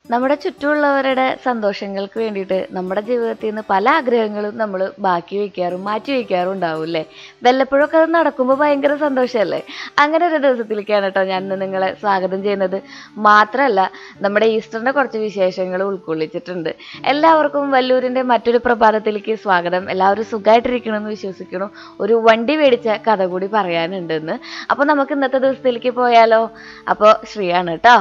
നമ്മുടെ ചുറ്റുമുള്ളവരുടെ സന്തോഷങ്ങൾക്ക് വേണ്ടിയിട്ട് നമ്മുടെ ജീവിതത്തിൽ നിന്ന് പല ആഗ്രഹങ്ങളും നമ്മൾ ബാക്കി വയ്ക്കാറും മാറ്റി വയ്ക്കാറും ഉണ്ടാവും അല്ലേ വല്ലപ്പോഴൊക്കെ അത് നടക്കുമ്പോൾ ഭയങ്കര സന്തോഷമല്ലേ അങ്ങനെ ഒരു ദിവസത്തിലേക്കാണ് കേട്ടോ ഞാൻ ഇന്ന് നിങ്ങളെ സ്വാഗതം ചെയ്യുന്നത് മാത്രമല്ല നമ്മുടെ ഈസ്റ്ററിൻ്റെ കുറച്ച് വിശേഷങ്ങൾ ഉൾക്കൊള്ളിച്ചിട്ടുണ്ട് എല്ലാവർക്കും വല്ലൂരിൻ്റെ മറ്റൊരു പ്രഭാതത്തിലേക്ക് സ്വാഗതം എല്ലാവരും സുഖമായിട്ടിരിക്കണമെന്ന് വിശ്വസിക്കണം ഒരു വണ്ടി മേടിച്ച കഥ കൂടി പറയാനുണ്ടെന്ന് അപ്പോൾ നമുക്ക് ഇന്നത്തെ ദിവസത്തിലേക്ക് പോയാലോ അപ്പോൾ ശ്രീയാണ് കേട്ടോ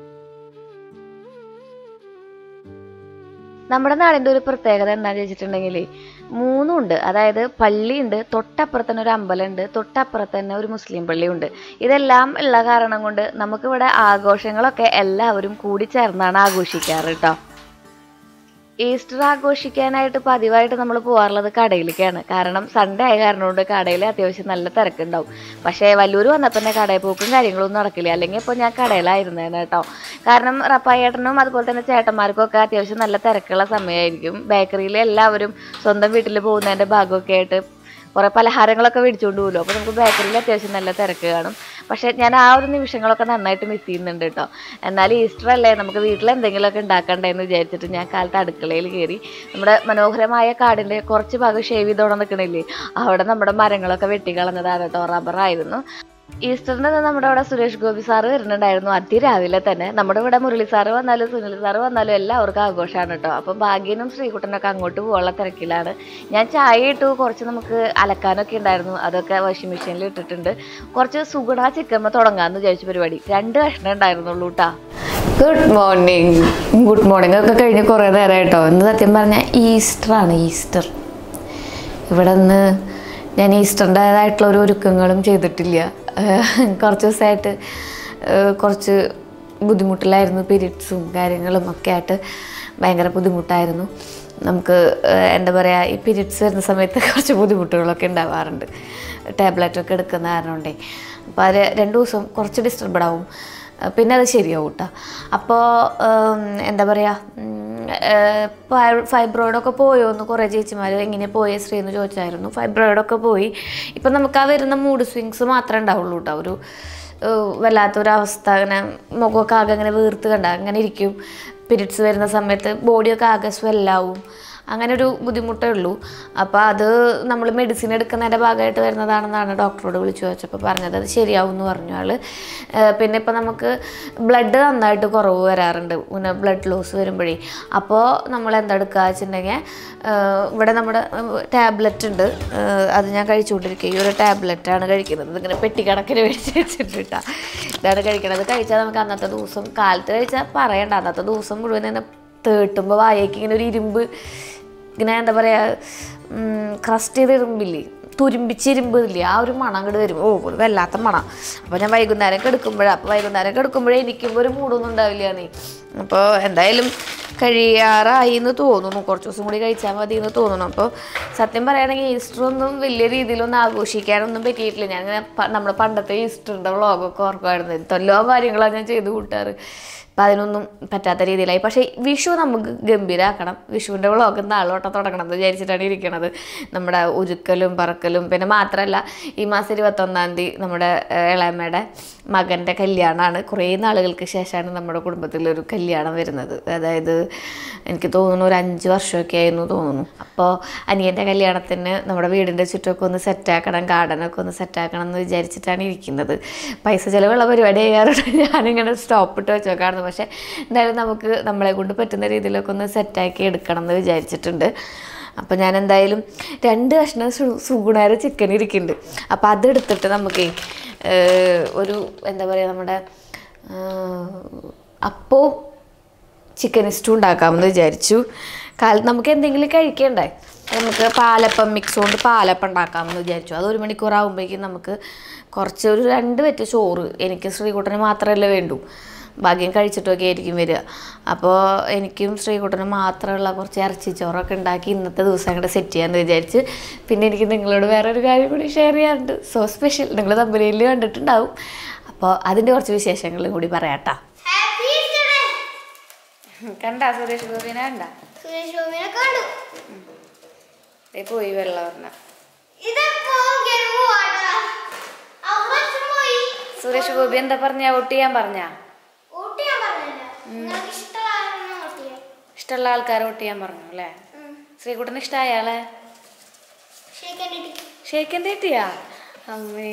നമ്മുടെ നാടിൻ്റെ ഒരു പ്രത്യേകത എന്താണെന്ന് വെച്ചിട്ടുണ്ടെങ്കിൽ മൂന്നുണ്ട് അതായത് പള്ളിയുണ്ട് തൊട്ടപ്പുറത്ത് തന്നെ ഒരു അമ്പലമുണ്ട് തൊട്ടപ്പുറത്ത് തന്നെ ഒരു മുസ്ലിം പള്ളിയുണ്ട് ഇതെല്ലാം ഉള്ള കാരണം കൊണ്ട് നമുക്കിവിടെ ആഘോഷങ്ങളൊക്കെ എല്ലാവരും കൂടി ചേർന്നാണ് ആഘോഷിക്കാറ് കേട്ടോ ഈസ്റ്റർ ആഘോഷിക്കാനായിട്ട് പതിവായിട്ട് നമ്മൾ പോകാറുള്ളത് കടയിലേക്കാണ് കാരണം സൺഡേ ആയ കാരണം കൊണ്ട് കടയിൽ അത്യാവശ്യം നല്ല തിരക്കുണ്ടാവും പക്ഷേ വല്ലൂർ വന്നപ്പോൾ തന്നെ കടയിൽ പോക്കും കാര്യങ്ങളൊന്നും നടക്കില്ല അല്ലെങ്കിൽ ഇപ്പോൾ ഞാൻ കടയിലായിരുന്നേനെ കേട്ടോ കാരണം റപ്പായേട്ടനും അതുപോലെ തന്നെ ചേട്ടന്മാർക്കും ഒക്കെ അത്യാവശ്യം നല്ല തിരക്കുള്ള സമയമായിരിക്കും ബേക്കറിയിൽ എല്ലാവരും സ്വന്തം വീട്ടിൽ പോകുന്നതിൻ്റെ ഭാഗമൊക്കെ ആയിട്ട് കുറേ പലഹാരങ്ങളൊക്കെ മേടിച്ചുകൊണ്ട് പോകുമല്ലോ അപ്പോൾ നമുക്ക് ബേക്കറിയിൽ അത്യാവശ്യം നല്ല തിരക്ക് കാണും പക്ഷേ ഞാൻ ആ ഒരു നിമിഷങ്ങളൊക്കെ നന്നായിട്ട് മിസ് ചെയ്യുന്നുണ്ട് കേട്ടോ എന്നാൽ ഈസ്റ്റർ അല്ലേ നമുക്ക് വീട്ടിൽ എന്തെങ്കിലുമൊക്കെ ഉണ്ടാക്കണ്ടേ എന്ന് വിചാരിച്ചിട്ട് ഞാൻ കാലത്ത് അടുക്കളയിൽ കയറി നമ്മുടെ മനോഹരമായ കാടിൻ്റെ കുറച്ച് ഭാഗം ഷേവ് ചെയ്തോടെ നിൽക്കണില്ലേ അവിടെ നമ്മുടെ മരങ്ങളൊക്കെ വെട്ടിക്കളഞ്ഞതാണ് കേട്ടോ റബ്ബറായിരുന്നു ഈസ്റ്ററിൻ്റെ അന്ന് നമ്മുടെ അവിടെ സുരേഷ് ഗോപി സാറ് വരുന്നുണ്ടായിരുന്നു അതിരാവിലെ തന്നെ നമ്മുടെ ഇവിടെ മുരളി സാറ് വന്നാലും സുനിൽ സാറ് വന്നാലും എല്ലാവർക്കും ആഘോഷമാണ് കേട്ടോ അപ്പോൾ ഭാഗ്യനും ശ്രീകുട്ടനൊക്കെ അങ്ങോട്ട് പോകാനുള്ള തിരക്കിലാണ് ഞാൻ ചായ ഇട്ടു കുറച്ച് നമുക്ക് അലക്കാനൊക്കെ ഉണ്ടായിരുന്നു അതൊക്കെ വാഷിംഗ് മെഷീനിൽ ഇട്ടിട്ടുണ്ട് കുറച്ച് സുഗുണ ചിക്കമ്മ തുടങ്ങാമെന്ന് വിചാരിച്ച പരിപാടി രണ്ട് കഷ്ണം ഉണ്ടായിരുന്നുള്ളൂ കേട്ടോ ഗുഡ് മോർണിംഗ് ഗുഡ് മോർണിംഗ് ഒക്കെ കഴിഞ്ഞ് കുറേ നേരമായിട്ടോ ഇന്ന് സത്യം പറഞ്ഞാൽ ഈസ്റ്ററാണ് ഈസ്റ്റർ ഇവിടെ നിന്ന് ഞാൻ ഈസ്റ്ററിൻ്റെതായിട്ടുള്ള ഒരു ഒരുക്കങ്ങളും ചെയ്തിട്ടില്ല ഏഹ് കുറച്ച് ദിവസമായിട്ട് ഏഹ് കുറച്ച് ബുദ്ധിമുട്ടിലായിരുന്നു പീരീഡ്സും കാര്യങ്ങളും ഒക്കെ ആയിട്ട് ഭയങ്കര ബുദ്ധിമുട്ടായിരുന്നു നമുക്ക് ഏഹ് എന്താ പറയുക ഈ പീരീഡ്സ് വരുന്ന സമയത്ത് കുറച്ച് ബുദ്ധിമുട്ടുകളൊക്കെ ഉണ്ടാവാറുണ്ട് ടാബ്ലറ്റൊക്കെ എടുക്കുന്ന കാരണം കൊണ്ടേ അപ്പോൾ അത് രണ്ട് ദിവസം കുറച്ച് ഡിസ്റ്റർബഡ് ആവും ഏഹ് പിന്നെ അത് ശരിയാവും കേട്ടോ അപ്പോൾ എന്താ പറയുക ഫൈബ്രോയിഡൊക്കെ പോയോ എന്ന് കുറേ ചേച്ചിമാർ എങ്ങനെ പോയേ ശ്രീ എന്ന് ചോദിച്ചായിരുന്നു ഫൈബ്രോയിഡൊക്കെ പോയി ഇപ്പം നമുക്ക് ആ വരുന്ന മൂഡ് സ്വിങ്സ് മാത്രമേ ഉണ്ടാവുള്ളൂ കേട്ടോ ഒരു ഏഹ് വല്ലാത്തൊരവസ്ഥ അങ്ങനെ മുഖമൊക്കെ ആകെ അങ്ങനെ വീർത്ത് കണ്ട അങ്ങനെ ഇരിക്കും പീരീഡ്സ് വരുന്ന സമയത്ത് ബോഡിയൊക്കെ ആകെ സ്വെല്ലാവും അങ്ങനെ ഒരു ബുദ്ധിമുട്ടേ ഉള്ളൂ അപ്പോൾ അത് നമ്മൾ മെഡിസിൻ എടുക്കുന്നതിൻ്റെ ഭാഗമായിട്ട് വരുന്നതാണെന്നാണ് ഡോക്ടറോട് വിളിച്ചു ചോദിച്ചപ്പോൾ പറഞ്ഞത് അത് ശരിയാവും എന്ന് പറഞ്ഞു ആൾ പിന്നെ ഇപ്പോൾ നമുക്ക് ബ്ലഡ് നന്നായിട്ട് കുറവ് വരാറുണ്ട് പിന്നെ ബ്ലഡ് ലോസ് വരുമ്പോഴേ അപ്പോൾ നമ്മൾ എന്താ എടുക്കുക വെച്ചിട്ടുണ്ടെങ്കിൽ ഇവിടെ നമ്മുടെ ടാബ്ലറ്റ് ഉണ്ട് ഏഹ് അത് ഞാൻ കഴിച്ചുകൊണ്ടിരിക്കുക ഈ ഒരു ടാബ്ലറ്റാണ് കഴിക്കുന്നത് ഇതിങ്ങനെ പെട്ടിക്കണക്കിന് മേടിച്ച് വെച്ചിട്ടിട്ടാ ഇതാണ് കഴിക്കണത് കഴിച്ചാൽ നമുക്ക് അന്നത്തെ ദിവസം കാലത്ത് കഴിച്ചാൽ പറയണ്ട അന്നത്തെ ദിവസം മുഴുവൻ ഇങ്ങനെ തേട്ടുമ്പോൾ വായേക്ക് ഇങ്ങനെ ഒരു ഇരുമ്പ് ഇങ്ങനെ എന്താ പറയുക ക്രസ്റ്റ് ചെയ്ത് ഇരുമ്പില്ലേ തുരുമ്പിച്ച് ഇരുമ്പ് ഇല്ലേ ആ ഒരു മണം അങ്ങോട്ട് വരും ഓ ഒരു വല്ലാത്ത മണം അപ്പോൾ ഞാൻ വൈകുന്നേരം കിടക്കുമ്പോഴാണ് അപ്പോൾ വൈകുന്നേരം കിടക്കുമ്പോഴേ എനിക്കും ഒരു മൂടൊന്നും ഉണ്ടാവില്ല നീ അപ്പോൾ എന്തായാലും കഴിയാറായി എന്ന് തോന്നുന്നു കുറച്ച് ദിവസം കൂടി കഴിച്ചാൽ മതി എന്ന് തോന്നുന്നു അപ്പോൾ സത്യം പറയുകയാണെങ്കിൽ ഈസ്റ്റർ ഒന്നും വലിയ രീതിയിലൊന്നും ആഘോഷിക്കാനൊന്നും പറ്റിയിട്ടില്ല ഞാൻ ഇങ്ങനെ പ- നമ്മുടെ പണ്ടത്തെ ഈസ്റ്ററിൻ്റെ വ്ളോഗൊക്കെ ഓർക്കുമായിരുന്നു എന്തെല്ലോ കാര്യങ്ങളാണ് ഞാൻ ചെയ്ത് കൂട്ടാറ് അപ്പം അതിനൊന്നും പറ്റാത്ത രീതിയിലായി പക്ഷേ വിഷു നമുക്ക് ഗംഭീരാക്കണം വിഷുവിൻ്റെ വ്ളോഗ് നാളോട്ടം തുടങ്ങണം എന്ന് വിചാരിച്ചിട്ടാണ് ഇരിക്കണത് നമ്മുടെ ഒരുക്കലും പറക്കലും പിന്നെ മാത്രമല്ല ഈ മാസം ഇരുപത്തൊന്നാം തീയതി നമ്മുടെ ഏഹ്, ഇളയമ്മയുടെ മകൻ്റെ കല്യാണമാണ് കുറേ നാളുകൾക്ക് ശേഷമാണ് നമ്മുടെ കുടുംബത്തിലൊരു കല്യാണം വരുന്നത് അതായത് എനിക്ക് തോന്നുന്നു ഒരു അഞ്ച് വർഷമൊക്കെ ആയിരുന്നു തോന്നുന്നു അപ്പോൾ അനിയൻ്റെ കല്യാണത്തിന് നമ്മുടെ വീടിൻ്റെ ചുറ്റുമൊക്കെ ഒന്ന് സെറ്റാക്കണം ഗാർഡനൊക്കെ ഒന്ന് സെറ്റാക്കണം എന്ന് വിചാരിച്ചിട്ടാണ് ഇരിക്കുന്നത് പൈസ ചിലവുള്ള പരിപാടി ചെയ്യാറുണ്ട് ഞാനിങ്ങനെ സ്റ്റോപ്പ് ഇട്ട് വെച്ചേക്കാണ് പക്ഷേ എന്തായാലും നമുക്ക് നമ്മളെ കൊണ്ട് പറ്റുന്ന രീതിയിലൊക്കെ ഒന്ന് സെറ്റാക്കി എടുക്കണം എന്ന് വിചാരിച്ചിട്ടുണ്ട് അപ്പോൾ ഞാൻ എന്തായാലും രണ്ട് കഷ്ണം സു- സുഗുണാര ചിക്കൻ ഇരിക്കുന്നുണ്ട് അപ്പോൾ അതെടുത്തിട്ട് നമുക്ക് ഒരു എന്താ പറയുക നമ്മുടെ അപ്പവും ചിക്കൻ സ്റ്റൂ ഉണ്ടാക്കാമെന്ന് വിചാരിച്ചു കാലത്ത് നമുക്ക് എന്തെങ്കിലും കഴിക്കണ്ടേ നമുക്ക് പാലപ്പം മിക്സ് കൊണ്ട് പാലപ്പം ഉണ്ടാക്കാമെന്ന് വിചാരിച്ചു അത് ഒരു മണിക്കൂർ ആകുമ്പോഴേക്കും നമുക്ക് കുറച്ച് ഒരു രണ്ട് പറ്റ് ചോറ് എനിക്ക് ശ്രീകുട്ടന് മാത്രമല്ലേ വേണ്ടൂ ഭാഗ്യം കഴിച്ചിട്ടൊക്കെ ആയിരിക്കും വരിക അപ്പോൾ എനിക്കും ശ്രീകുട്ടനും മാത്രമുള്ള കുറച്ച് ഇറച്ചിച്ചോറൊക്കെ ഉണ്ടാക്കി ഇന്നത്തെ ദിവസം അങ്ങോട്ട് സെറ്റ് ചെയ്യാമെന്ന് വിചാരിച്ച് പിന്നെ എനിക്ക് നിങ്ങളോട് വേറൊരു കാര്യം കൂടി ഷെയർ ചെയ്യാറുണ്ട് സോ സ്പെഷ്യൽ നിങ്ങൾ തമ്പനിയിൽ കണ്ടിട്ടുണ്ടാവും അപ്പോൾ അതിൻ്റെ കുറച്ച് വിശേഷങ്ങളും കൂടി പറയാട്ടാ ഹാപ്പി ഈസ്റ്റർ ഡേ. കണ്ട സുരേഷ് ഗോപിനെ കണ്ട സുരേഷ് ഗോപിനെ കണ്ടു പോയി വെള്ളം പറഞ്ഞ ഇതെപ്പോ ഗർഭമാടാ അവിടെ അച്ഛൻ പോയി സുരേഷ് ഗോപി എന്താ പറഞ്ഞ ഔട്ട് ചെയ്യാൻ പറഞ്ഞ ഊട്ടി ഞാൻ പറഞ്ഞില്ല നിങ്ങൾക്ക് ഇഷ്ടമാണ് ഇഷ്ടമുള്ള ആൾക്കാരെ വോട്ട് ചെയ്യാൻ പറഞ്ഞു അല്ലേ ശ്രീകുട്ടന് ഇഷ്ടമായ ആളെ ഷേക്കാൻ ഇട്ടി ഷേക്കൻ തേട്ടിയാ അമ്മേ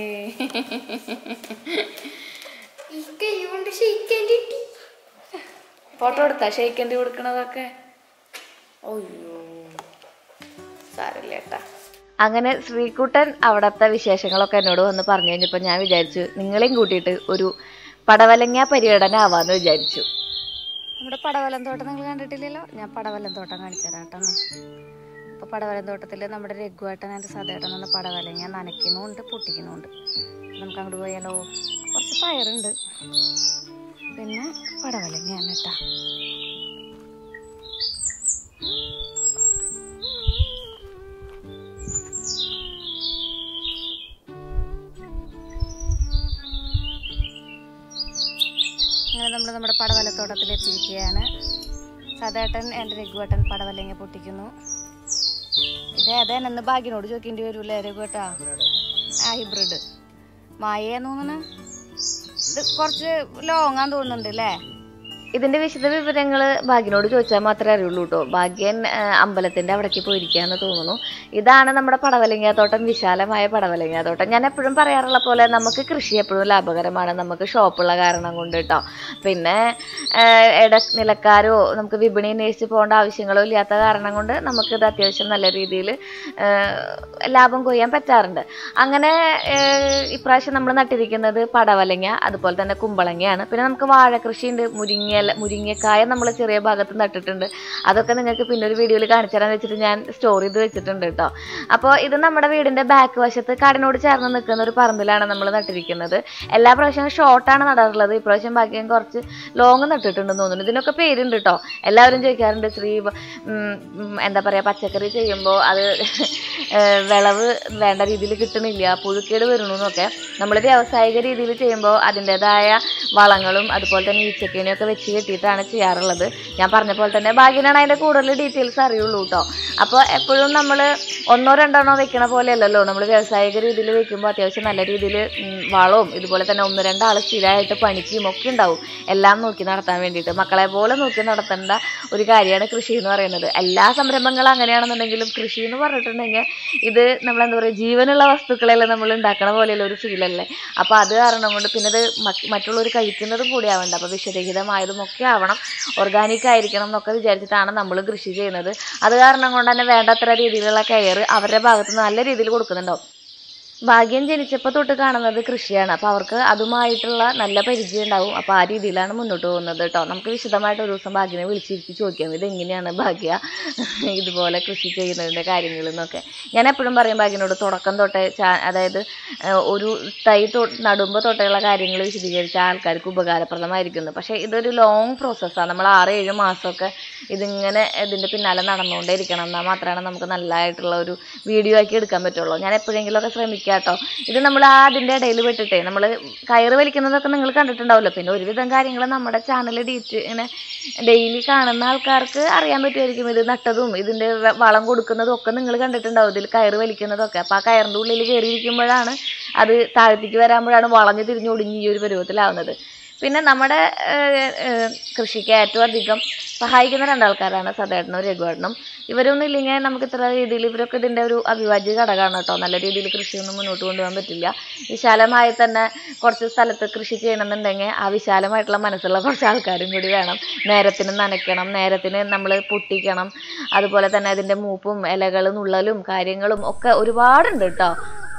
ഈ കൈ കൊണ്ട് ഷേക്കാൻ ഇട്ടി ഫോട്ടോ എടുത്താ ഷെയ്ക്കൻ്റെ കൊടുക്കണതൊക്കെ അയ്യോ സാരല്ല ഏട്ടാ അങ്ങനെ ശ്രീകുട്ടൻ അവിടത്തെ വിശേഷങ്ങളൊക്കെ എന്നോട് വന്ന് പറഞ്ഞു കഴിഞ്ഞപ്പോൾ ഞാൻ വിചാരിച്ചു നിങ്ങളെയും കൂട്ടിയിട്ട് ഒരു പടവലങ്ങ പര്യടനം ആവാന്ന് വിചാരിച്ചു നമ്മുടെ പടവലം തോട്ടം നിങ്ങൾ കണ്ടിട്ടില്ലല്ലോ ഞാൻ പടവലം തോട്ടം കാണിച്ചു തരാം കേട്ടോ അപ്പോൾ പടവലം തോട്ടത്തിൽ നമ്മുടെ രഘുവേട്ടൻ എൻ്റെ സതേട്ടൻ എന്ന പടവലങ്ങ നനയ്ക്കുന്നുണ്ട് പൊട്ടിക്കുന്നുണ്ട് നമുക്ക് അങ്ങോട്ട് പോയാലോ കുറച്ച് പയറുണ്ട് പിന്നെ പടവലങ്ങയാണ് കേട്ടോ അങ്ങനെ നമ്മൾ നമ്മുടെ പടവലത്തോട്ടത്തിൽ എത്തിയിരിക്കുകയാണ് സതേട്ടൻ എൻ്റെ രഘുവേട്ടൻ പടവലങ്ങ പൊട്ടിക്കുന്നു ഇത് ഏതാണെന്ന് ഭാഗ്യനോട് ചോദിക്കേണ്ടി വരൂലേ രഘുവേട്ടാ ആ ഹൈബ്രിഡ് മായേന്ന് തോന്നണ ഇത് കുറച്ച് ലോങ്ങാന്ന് തോന്നുന്നുണ്ട് അല്ലേ ഇതിന്റെ വിശദ വിവരങ്ങൾ ഭാഗ്യനോട് ചോദിച്ചാൽ മാത്രമേ അറിയുള്ളൂ കേട്ടോ ഭാഗ്യൻ ആ, അമ്പലത്തിന്റെ അവിടേക്ക് പോയിരിക്കാന്ന് തോന്നുന്നു ഇതാണ് നമ്മുടെ പടവലങ്ങാത്തോട്ടം വിശാലമായ പടവലങ്ങാത്തോട്ടം ഞാൻ എപ്പോഴും പറയാറുള്ള പോലെ നമുക്ക് കൃഷി എപ്പോഴും ലാഭകരമാണ് നമുക്ക് ഷോപ്പുള്ള കാരണം കൊണ്ട് കേട്ടോ പിന്നെ ആ, ഇട നിലക്കാരോ നമുക്ക് വിപണി അന്വേഷിച്ച് പോകേണ്ട ആവശ്യങ്ങളോ ഇല്ലാത്ത കാരണം കൊണ്ട് നമുക്കിത് അത്യാവശ്യം നല്ല രീതിയിൽ ലാഭം കൊയ്യാൻ പറ്റാറുണ്ട് അങ്ങനെ ആ, ഇപ്രാവശ്യം നമ്മൾ നട്ടിരിക്കുന്നത് പടവലങ്ങ അതുപോലെ തന്നെ കുമ്പളങ്ങയാണ് പിന്നെ നമുക്ക് വാഴ കൃഷിയുണ്ട് മുരിങ്ങ മുരിങ്ങക്കായ നമ്മൾ ചെറിയ ഭാഗത്ത് നട്ടിട്ടുണ്ട് അതൊക്കെ നിങ്ങൾക്ക് പിന്നെ ഒരു വീഡിയോയിൽ കാണിച്ചു തരാൻ വെച്ചിട്ട് ഞാൻ സ്റ്റോർ ചെയ്ത് വെച്ചിട്ടുണ്ട് കേട്ടോ അപ്പോൾ ഇത് നമ്മുടെ വീടിന്റെ ബാക്ക് വശത്ത് കാടിനോട് ചേർന്ന് നിൽക്കുന്ന ഒരു പറമ്പിലാണ് നമ്മൾ നട്ടിരിക്കുന്നത് എല്ലാ പ്രാവശ്യവും ഷോർട്ടാണ് നടാറുള്ളത് ഇപ്രാവശ്യം ഭാഗ്യം കുറച്ച് ലോങ് നട്ടിട്ടുണ്ടെന്ന് തോന്നുന്നു ഇതിനൊക്കെ പേരുണ്ട് കേട്ടോ എല്ലാവരും ചോദിക്കാറുണ്ട് ശ്രീ ഉം, ഉം, എന്താ പറയുക പച്ചക്കറി ചെയ്യുമ്പോൾ അത് ഏഹ്, വിളവ് വേണ്ട രീതിയിൽ കിട്ടുന്നില്ല പുഴുക്കേട് വരുന്നു എന്നൊക്കെ നമ്മൾ വ്യാവസായിക രീതിയിൽ ചെയ്യുമ്പോൾ അതിൻ്റെതായ വളങ്ങളും അതുപോലെ തന്നെ ഈച്ചക്കേനെയും ഒക്കെ വെച്ച് കെട്ടിയിട്ടാണ് ചെയ്യാറുള്ളത് ഞാൻ പറഞ്ഞ പോലെ തന്നെ ഭാഗ്യനാണ് അതിൻ്റെ കൂടുതൽ ഡീറ്റെയിൽസ് അറിയുള്ളൂ കേട്ടോ അപ്പോൾ എപ്പോഴും നമ്മൾ ഒന്നോ രണ്ടെണ്ണോ വെക്കണ പോലെയല്ലല്ലോ നമ്മൾ വ്യാവസായിക രീതിയിൽ വെക്കുമ്പോൾ അത്യാവശ്യം നല്ല രീതിയിൽ വളവും ഇതുപോലെ തന്നെ ഒന്ന് രണ്ടാൾ സ്ഥിരമായിട്ട് പണിക്കും ഒക്കെ ഉണ്ടാവും എല്ലാം നോക്കി നടത്താൻ വേണ്ടിയിട്ട് മക്കളെ പോലെ നോക്കി നടത്തേണ്ട ഒരു കാര്യമാണ് കൃഷി എന്ന് പറയുന്നത് എല്ലാ സംരംഭങ്ങളും അങ്ങനെയാണെന്നുണ്ടെങ്കിലും കൃഷി എന്ന് പറഞ്ഞിട്ടുണ്ടെങ്കിൽ ഇത് നമ്മൾ എന്താ പറയുക ജീവനുള്ള വസ്തുക്കളെല്ലാം നമ്മൾ ഉണ്ടാക്കണ പോലെയുള്ള ഒരു ഫീലല്ലേ അപ്പോൾ അത് കാരണം കൊണ്ട് പിന്നെ ഇത് മ- മറ്റുള്ളവർ കഴിക്കുന്നതും കൂടി ആവണ്ട അപ്പോൾ വിഷരഹിതമായതും ഒക്കെ ആവണം ഓർഗാനിക് ആയിരിക്കണം എന്നൊക്കെ വിചാരിച്ചിട്ടാണ് നമ്മൾ കൃഷി ചെയ്യുന്നത് അത് കാരണം കൊണ്ട് തന്നെ വേണ്ടത്ര രീതിയിലുള്ള കെയർ അവരുടെ ഭാഗത്ത് നിന്ന് നല്ല രീതിയിൽ കൊടുക്കുന്നുണ്ടാവും ഭാഗ്യം ജനിച്ചപ്പോൾ തൊട്ട് കാണുന്നത് കൃഷിയാണ് അപ്പോൾ അവർക്ക് അതുമായിട്ടുള്ള നല്ല പരിചയം ഉണ്ടാവും അപ്പോൾ ആ രീതിയിലാണ് മുന്നോട്ട് പോകുന്നത് കേട്ടോ നമുക്ക് വിശദമായിട്ട് ഒരു ദിവസം ഭാഗ്യനെ വിളിച്ചിരുത്തി ചോദിക്കാം ഇതെങ്ങനെയാണ് ഭാഗ്യ ഇതുപോലെ കൃഷി ചെയ്യുന്നതിൻ്റെ കാര്യങ്ങൾ എന്നൊക്കെ ഞാൻ എപ്പോഴും പറയും ഭാഗ്യനോട് തുടക്കം തൊട്ടേ ചാ അതായത് ഏഹ്, ഒരു തൈ തൊ നടുമ്പോൾ തൊട്ടുള്ള കാര്യങ്ങൾ വിശദീകരിച്ച ആൾക്കാർക്ക് ഉപകാരപ്രദമായിരിക്കുന്നു പക്ഷേ ഇതൊരു ലോങ് പ്രോസസ്സാണ് നമ്മൾ ആറ് ഏഴ് മാസമൊക്കെ ഇതിങ്ങനെ ഇതിൻ്റെ പിന്നാലെ നടന്നുകൊണ്ടേ ഇരിക്കണം എന്നാൽ മാത്രമാണ് നമുക്ക് നല്ലതായിട്ടുള്ള ഒരു വീഡിയോ ആക്കി എടുക്കാൻ പറ്റുള്ളൂ ഞാൻ എപ്പോഴെങ്കിലുമൊക്കെ ശ്രമിക്കാം കേട്ടോ ഇത് നമ്മൾ ആ അതിൻ്റെ ഇടയിൽ വിട്ടിട്ടേ നമ്മൾ കയറ് വലിക്കുന്നതൊക്കെ നിങ്ങൾ കണ്ടിട്ടുണ്ടാവുമല്ലോ പിന്നെ ഒരുവിധം കാര്യങ്ങൾ നമ്മുടെ ചാനൽ ഡീറ്റ് ഇങ്ങനെ ഡെയിലി കാണുന്ന ആൾക്കാർക്ക് അറിയാൻ പറ്റുമായിരിക്കും ഇത് നട്ടതും ഇതിൻ്റെ വ- വളം കൊടുക്കുന്നതും ഒക്കെ നിങ്ങൾ കണ്ടിട്ടുണ്ടാവും ഇതിൽ കയറ് വലിക്കുന്നതൊക്കെ അപ്പോൾ ആ കയറിൻ്റെ ഉള്ളിൽ കയറിയിരിക്കുമ്പോഴാണ് അത് താഴത്തേക്ക് വരാമ്പോഴാണ് വളഞ്ഞ് തിരിഞ്ഞ് ഒടിഞ്ഞ് ഈ ഒരു പരുവത്തിലാവുന്നത് പിന്നെ നമ്മുടെ ഏഹ്, ഏഹ്, കൃഷിക്ക് ഏറ്റവും അധികം സഹായിക്കുന്ന രണ്ടാൾക്കാരാണ് സദേട്ടനും രഘുവേട്ടനും ഇവരൊന്നും ഇല്ലെങ്കിൽ നമുക്ക് ഇത്ര രീതിയിൽ ഇവരൊക്കെ ഇതിൻ്റെ ഒരു അവിഭാജ്യ ഘടകമാണ് കേട്ടോ നല്ല രീതിയിൽ കൃഷിയൊന്നും മുന്നോട്ട് കൊണ്ടുപോകാൻ പറ്റില്ല വിശാലമായി തന്നെ കുറച്ച് സ്ഥലത്ത് കൃഷി ചെയ്യണമെന്നുണ്ടെങ്കിൽ ആ വിശാലമായിട്ടുള്ള മനസ്സുള്ള കുറച്ച് ആൾക്കാരും കൂടി വേണം നേരത്തിന് നനയ്ക്കണം നേരത്തിന് നമ്മൾ പൊട്ടിക്കണം അതുപോലെ തന്നെ അതിൻ്റെ മൂപ്പും ഇലകളും നുള്ളലും കാര്യങ്ങളും ഒക്കെ ഒരുപാടുണ്ട് കേട്ടോ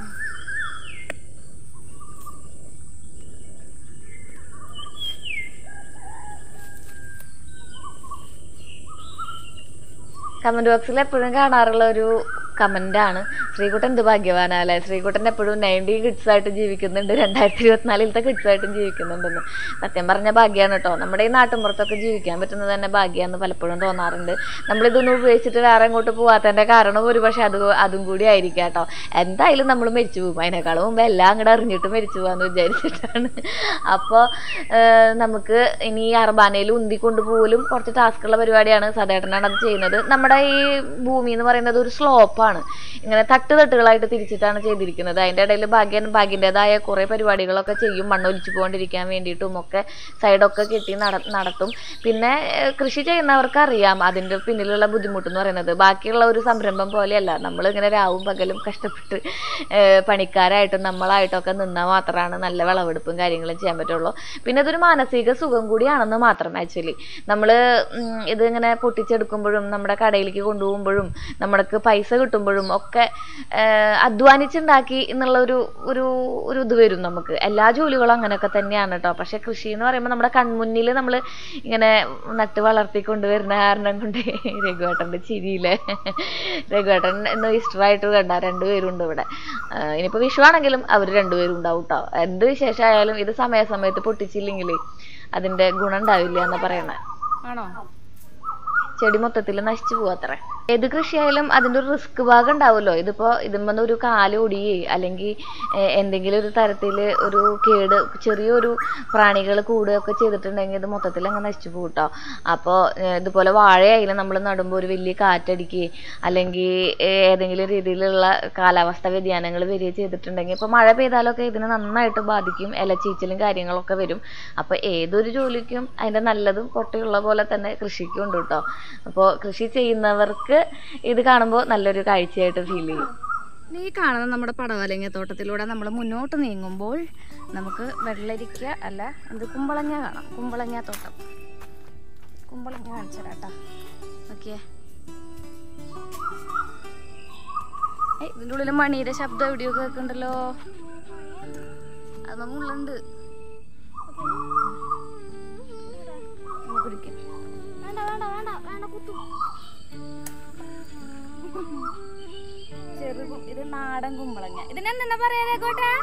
കമന്റ് ബോക്സിൽ എപ്പോഴും കാണാറുള്ള ഒരു കമന്റാണ് ശ്രീകുട്ടൻ എന്ത് ഭാഗ്യവാനല്ലേ ശ്രീകുട്ടൻ എപ്പോഴും നയൻറ്റി കിഡ്സ് ആയിട്ട് ജീവിക്കുന്നുണ്ട് രണ്ടായിരത്തി ഇരുപത്തിനാലിലത്തെ കിഡ്സ് ആയിട്ടും ജീവിക്കുന്നുണ്ടെന്ന് സത്യം പറഞ്ഞ ഭാഗ്യമാണ് കേട്ടോ നമ്മുടെ ഈ നാട്ടിൻപുറത്തൊക്കെ ജീവിക്കാൻ പറ്റുന്നത് തന്നെ ഭാഗ്യമാണെന്ന് പലപ്പോഴും തോന്നാറുണ്ട് നമ്മളിതൊന്നും ഉപയോഗിച്ചിട്ട് വേറെ എങ്ങോട്ട് പോകാത്തതിന്റെ കാരണം ഒരുപക്ഷെ അത് അതും കൂടി ആയിരിക്കാം കേട്ടോ എന്തായാലും നമ്മൾ മരിച്ചു പോകും അതിനേക്കാളും മുമ്പ് എല്ലാം അങ്ങോട്ട് അറിഞ്ഞിട്ട് മരിച്ചു പോകാന്ന് വിചാരിച്ചിട്ടാണ് അപ്പോൾ നമുക്ക് ഇനി അർബാനയിൽ ഉന്തിക്കൊണ്ട് പോലും കുറച്ച് ടാസ്കുള്ള പരിപാടിയാണ് സദേട്ടനാണ് അത് ചെയ്യുന്നത് നമ്മുടെ ഈ ഭൂമി എന്ന് പറയുന്നത് ഒരു സ്ലോപ്പാണ് ഇങ്ങനെ തട്ട് തട്ട് തട്ടുകളായിട്ട് തിരിച്ചിട്ടാണ് ചെയ്തിരിക്കുന്നത് അതിൻ്റെ ഇടയിൽ ഭാഗ്യൻ ഭാഗ്യൻ്റെതായ കുറേ പരിപാടികളൊക്കെ ചെയ്യും മണ്ണൊലിച്ചു പോകാണ്ടിരിക്കാൻ വേണ്ടിയിട്ടും ഒക്കെ സൈഡൊക്കെ കെട്ടി നട നടത്തും പിന്നെ ഏഹ്, കൃഷി ചെയ്യുന്നവർക്ക് അറിയാം അതിൻ്റെ പിന്നിലുള്ള ബുദ്ധിമുട്ട് എന്ന് പറയുന്നത് ബാക്കിയുള്ള ഒരു സംരംഭം പോലെയല്ല നമ്മൾ ഇങ്ങനെ രാവും പകലും കഷ്ടപ്പെട്ട് ഏഹ്, പണിക്കാരായിട്ടും നമ്മളായിട്ടൊക്കെ നിന്നാൽ മാത്രമാണ് നല്ല വിളവെടുപ്പും കാര്യങ്ങളും ചെയ്യാൻ പറ്റുള്ളൂ പിന്നെ ഇതൊരു മാനസിക സുഖം കൂടിയാണെന്ന് മാത്രം ആക്ച്വലി നമ്മൾ ഇത് ഇങ്ങനെ പൊട്ടിച്ചെടുക്കുമ്പോഴും നമ്മുടെ കടയിലേക്ക് കൊണ്ടുപോകുമ്പോഴും നമ്മൾക്ക് പൈസ കിട്ടുമ്പോഴും ഒക്കെ ഏഹ്, അധ്വാനിച്ചുണ്ടാക്കി എന്നുള്ള ഒരു ഒരു ഒരു ഇത് വരും നമുക്ക് എല്ലാ ജോലികളും അങ്ങനെയൊക്കെ തന്നെയാണ് കേട്ടോ പക്ഷെ കൃഷി എന്ന് പറയുമ്പോൾ നമ്മുടെ കൺമുന്നിൽ നമ്മൾ ഇങ്ങനെ നട്ട് വളർത്തി കൊണ്ടുവരുന്ന കാരണം കൊണ്ട് രഘുവേട്ടൻ്റെ ചിരിയില്ലേ രഘുവേട്ടൻ എന്ന് ഇഷ്ടമായിട്ട് കണ്ട രണ്ടുപേരും ഉണ്ട് ഇവിടെ ആഹ് ഇനിയിപ്പോൾ വിഷു ആണെങ്കിലും അവർ രണ്ടുപേരും ഉണ്ടാവും കേട്ടോ എന്ത് വിശേഷമായാലും ഇത് സമയാസമയത്ത് പൊട്ടിച്ചില്ലെങ്കിൽ അതിൻ്റെ ഗുണം ഉണ്ടാവില്ല എന്നാ പറയണേ ആണോ ചെടി മൊത്തത്തിൽ നശിച്ചു പോവാത്രേ ഏത് കൃഷിയായാലും അതിൻ്റെ ഒരു റിസ്ക് ഭാഗം ഉണ്ടാവുമല്ലോ ഇതിപ്പോൾ ഇതിന്മേന്ന് ഒരു കാല് ഒടിയേ അല്ലെങ്കിൽ എന്തെങ്കിലും ഒരു തരത്തിൽ ഒരു കേട് ചെറിയൊരു പ്രാണികൾ കൂടുകയൊക്കെ ചെയ്തിട്ടുണ്ടെങ്കിൽ ഇത് മൊത്തത്തിൽ അങ്ങ് നശിച്ചു പോകും കേട്ടോ അപ്പോൾ ഇതുപോലെ വാഴയായാലും നമ്മൾ നടുമ്പോൾ ഒരു വലിയ കാറ്റടിക്കുകയെ അല്ലെങ്കിൽ ഏതെങ്കിലും രീതിയിലുള്ള കാലാവസ്ഥ വ്യതിയാനങ്ങൾ വരികയോ ചെയ്തിട്ടുണ്ടെങ്കിൽ ഇപ്പോൾ മഴ പെയ്താലൊക്കെ ഇതിനെ നന്നായിട്ട് ബാധിക്കും ഇലച്ചീച്ചലും കാര്യങ്ങളൊക്കെ വരും അപ്പോൾ ഏതൊരു ജോലിക്കും അതിൻ്റെ നല്ലതും പൊട്ടയുള്ള പോലെ തന്നെ കൃഷിക്കും ഉണ്ട് കേട്ടോ അപ്പോൾ കൃഷി ചെയ്യുന്നവർക്ക് ഇത് കാണുമ്പോൾ നല്ലൊരു കാഴ്ചയായിട്ട് ഫീൽ ചെയ്യും ഈ കാണുന്ന നമ്മുടെ പടവലങ്ങ തോട്ടത്തിലൂടെ നമ്മൾ മുന്നോട്ട് നീങ്ങുമ്പോൾ നമുക്ക് വെള്ളരിക്ക അല്ല എന്ത് കുമ്പളങ്ങ കാണാം കുമ്പളങ്ങ തോട്ടം കുമ്പളങ്ങ കാണിച്ചു തരാട്ടാ നോക്കിയേ ഏയ് ഇതിൻ്റെ ഉള്ളിൽ മണിയുടെ ശബ്ദം എവിടെയോ കേൾക്കുന്നുണ്ടല്ലോ അത് നമ്മളുണ്ട് കുടിക്കും വേണ്ട വേണ്ട വേണ്ട വേണ്ട കുത്തു ചെറു കു- ഇത് നാടൻ കുമ്പളങ്ങ ഇതിനെന്താ പറയാ രഘുവേട്ടാ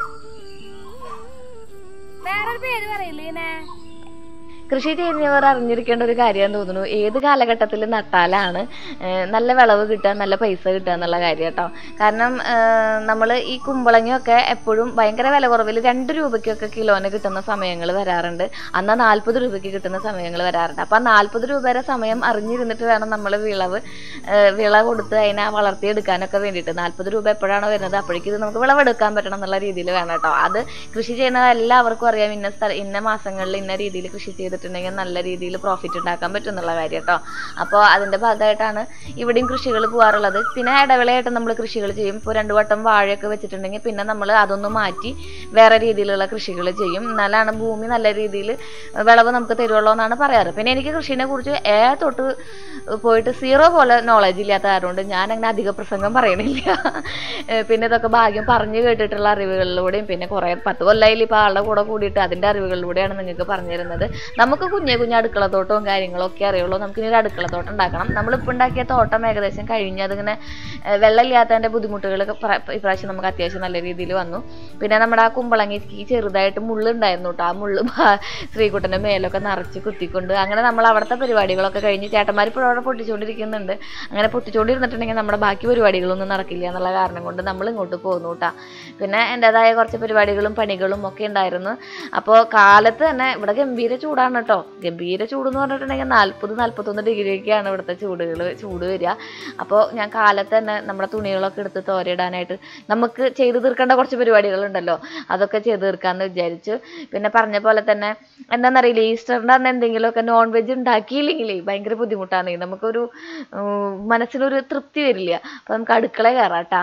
വേറൊരു പേര് പറയില്ലേ ഇതിനെ കൃഷി ചെയ്യുന്നവർ അറിഞ്ഞിരിക്കേണ്ട ഒരു കാര്യമാണെന്ന് തോന്നുന്നു ഏത് കാലഘട്ടത്തിൽ നട്ടാലാണ് ഏഹ്, നല്ല വിളവ് കിട്ടുക നല്ല പൈസ കിട്ടുക എന്നുള്ള കാര്യം കേട്ടോ കാരണം നമ്മൾ ഈ കുമ്പളങ്ങയൊക്കെ എപ്പോഴും ഭയങ്കര വില കുറവിൽ രണ്ട് രൂപയ്ക്കൊക്കെ കിലോന് കിട്ടുന്ന സമയങ്ങൾ വരാറുണ്ട് അന്ന് നാൽപ്പത് രൂപയ്ക്ക് കിട്ടുന്ന സമയങ്ങൾ വരാറുണ്ട് അപ്പം ആ നാൽപ്പത് രൂപയുടെ സമയം അറിഞ്ഞിരുന്നിട്ട് വേണം നമ്മൾ വിളവ് ഏഹ്, വിള കൊടുത്ത് അതിനെ വളർത്തിയെടുക്കാനൊക്കെ വേണ്ടിയിട്ട് നാൽപ്പത് രൂപ എപ്പോഴാണോ വരുന്നത് അപ്പോഴേക്കും ഇത് നമുക്ക് വിളവെടുക്കാൻ പറ്റണം എന്നുള്ള രീതിയിൽ വേണം കേട്ടോ അത് കൃഷി ചെയ്യുന്ന എല്ലാവർക്കും അറിയാം ഇന്ന സ്ഥല ഇന്ന മാസങ്ങളിൽ ഇന്ന രീതിയിൽ കൃഷി ചെയ്തിട്ടുണ്ടെങ്കിൽ നല്ല രീതിയിൽ പ്രോഫിറ്റ് ഉണ്ടാക്കാൻ പറ്റും എന്നുള്ള കാര്യം കേട്ടോ അപ്പോൾ അതിൻ്റെ ഭാഗമായിട്ടാണ് ഇവിടെയും കൃഷികൾ പോകാറുള്ളത് പിന്നെ ഇടവേളയായിട്ട് നമ്മൾ കൃഷികൾ ചെയ്യും ഇപ്പോൾ രണ്ട് വട്ടം വാഴയൊക്കെ വെച്ചിട്ടുണ്ടെങ്കിൽ പിന്നെ നമ്മൾ അതൊന്ന് മാറ്റി വേറെ രീതിയിലുള്ള കൃഷികൾ ചെയ്യും എന്നാലാണ് ഭൂമി നല്ല രീതിയിൽ വിളവ് നമുക്ക് തരുള്ളൂ എന്നാണ് പറയാറ് പിന്നെ എനിക്ക് കൃഷിനെ കുറിച്ച് ഏ തൊട്ട് പോയിട്ട് സീറോ പോലെ നോളജ് ഇല്ലാത്ത ആയതുകൊണ്ട് ഞാൻ അങ്ങനെ അധിക പ്രസംഗം പറയണില്ല ഏഹ് പിന്നെ ഇതൊക്കെ ഭാഗ്യം പറഞ്ഞു കേട്ടിട്ടുള്ള അറിവുകളിലൂടെയും പിന്നെ കുറേ പത്ത് കൊല്ലമായില്ല ഇപ്പോൾ ആളുടെ കൂടെ കൂടിയിട്ട് അതിൻ്റെ അറിവുകളിലൂടെയാണ് നിങ്ങൾക്ക് പറഞ്ഞു തരുന്നത് നമുക്ക് കുഞ്ഞെ കുഞ്ഞെ അടുക്കളത്തോട്ടവും കാര്യങ്ങളൊക്കെ അറിയുള്ളൂ നമുക്ക് ഇനി ഒരു അടുക്കളത്തോട്ടം ഉണ്ടാക്കണം നമ്മളിപ്പോൾ ഉണ്ടാക്കിയ തോട്ടം ഏകദേശം കഴിഞ്ഞ് അതിങ്ങനെ ഏഹ് വെള്ളമില്ലാത്തതിൻ്റെ ബുദ്ധിമുട്ടുകളൊക്കെ പ്ര- ഇപ്രാവശ്യം നമുക്ക് അത്യാവശ്യം നല്ല രീതിയിൽ വന്നു പിന്നെ നമ്മുടെ ആ കുമ്പളങ്ങിക്ക് ചെറുതായിട്ട് മുള്ളുണ്ടായിരുന്നു കേട്ടോ ആ മുള്ള് ഭാ- ശ്രീകുട്ടൻ്റെ മേലൊക്കെ നിറച്ച് കുത്തിക്കൊണ്ട് അങ്ങനെ നമ്മൾ അവിടുത്തെ പരിപാടികളൊക്കെ കഴിഞ്ഞ് ചേട്ടന്മാർ ഇപ്പോഴും അവിടെ പൊട്ടിച്ചുകൊണ്ടിരിക്കുന്നുണ്ട് അങ്ങനെ പൊട്ടിച്ചുകൊണ്ടിരുന്നിട്ടുണ്ടെങ്കിൽ നമ്മുടെ ബാക്കി പരിപാടികളൊന്നും നടക്കില്ല എന്നുള്ള കാരണം കൊണ്ട് നമ്മൾ ഇങ്ങോട്ട് പോകുന്നു കേട്ടോ പിന്നെ എൻ്റെതായ കുറച്ച് പരിപാടികളും പണികളും ഒക്കെ ഉണ്ടായിരുന്നു അപ്പോൾ കാലത്ത് തന്നെ ഇവിടെ ഗംഭീര ചൂടാണ് കേട്ടോ ഗംഭീര ചൂട് എന്ന് പറഞ്ഞിട്ടുണ്ടെങ്കിൽ നാൽപ്പത് നാൽപ്പത്തൊന്ന് ഡിഗ്രിയൊക്കെയാണ് ഇവിടുത്തെ ചൂടുകൾ ചൂട് വരിക അപ്പോൾ ഞാൻ കാലത്ത് തന്നെ നമ്മുടെ തുണികളൊക്കെ എടുത്ത് തോരയിടാനായിട്ട് നമുക്ക് ചെയ്തു തീർക്കേണ്ട കുറച്ച് പരിപാടികളുണ്ടല്ലോ അതൊക്കെ ചെയ്തു തീർക്കാമെന്ന് വിചാരിച്ചു പിന്നെ പറഞ്ഞ പോലെ തന്നെ എന്താണെന്നറിയില്ല ഈസ്റ്ററിൻ്റെ അന്ന് എന്തെങ്കിലുമൊക്കെ നോൺ വെജ് ഉണ്ടാക്കിയില്ലെങ്കിലേ ഭയങ്കര ബുദ്ധിമുട്ടാണ് നമുക്കൊരു ഉം, മനസ്സിനൊരു തൃപ്തി വരില്ല അപ്പോൾ നമുക്ക് അടുക്കള കയറാട്ടാ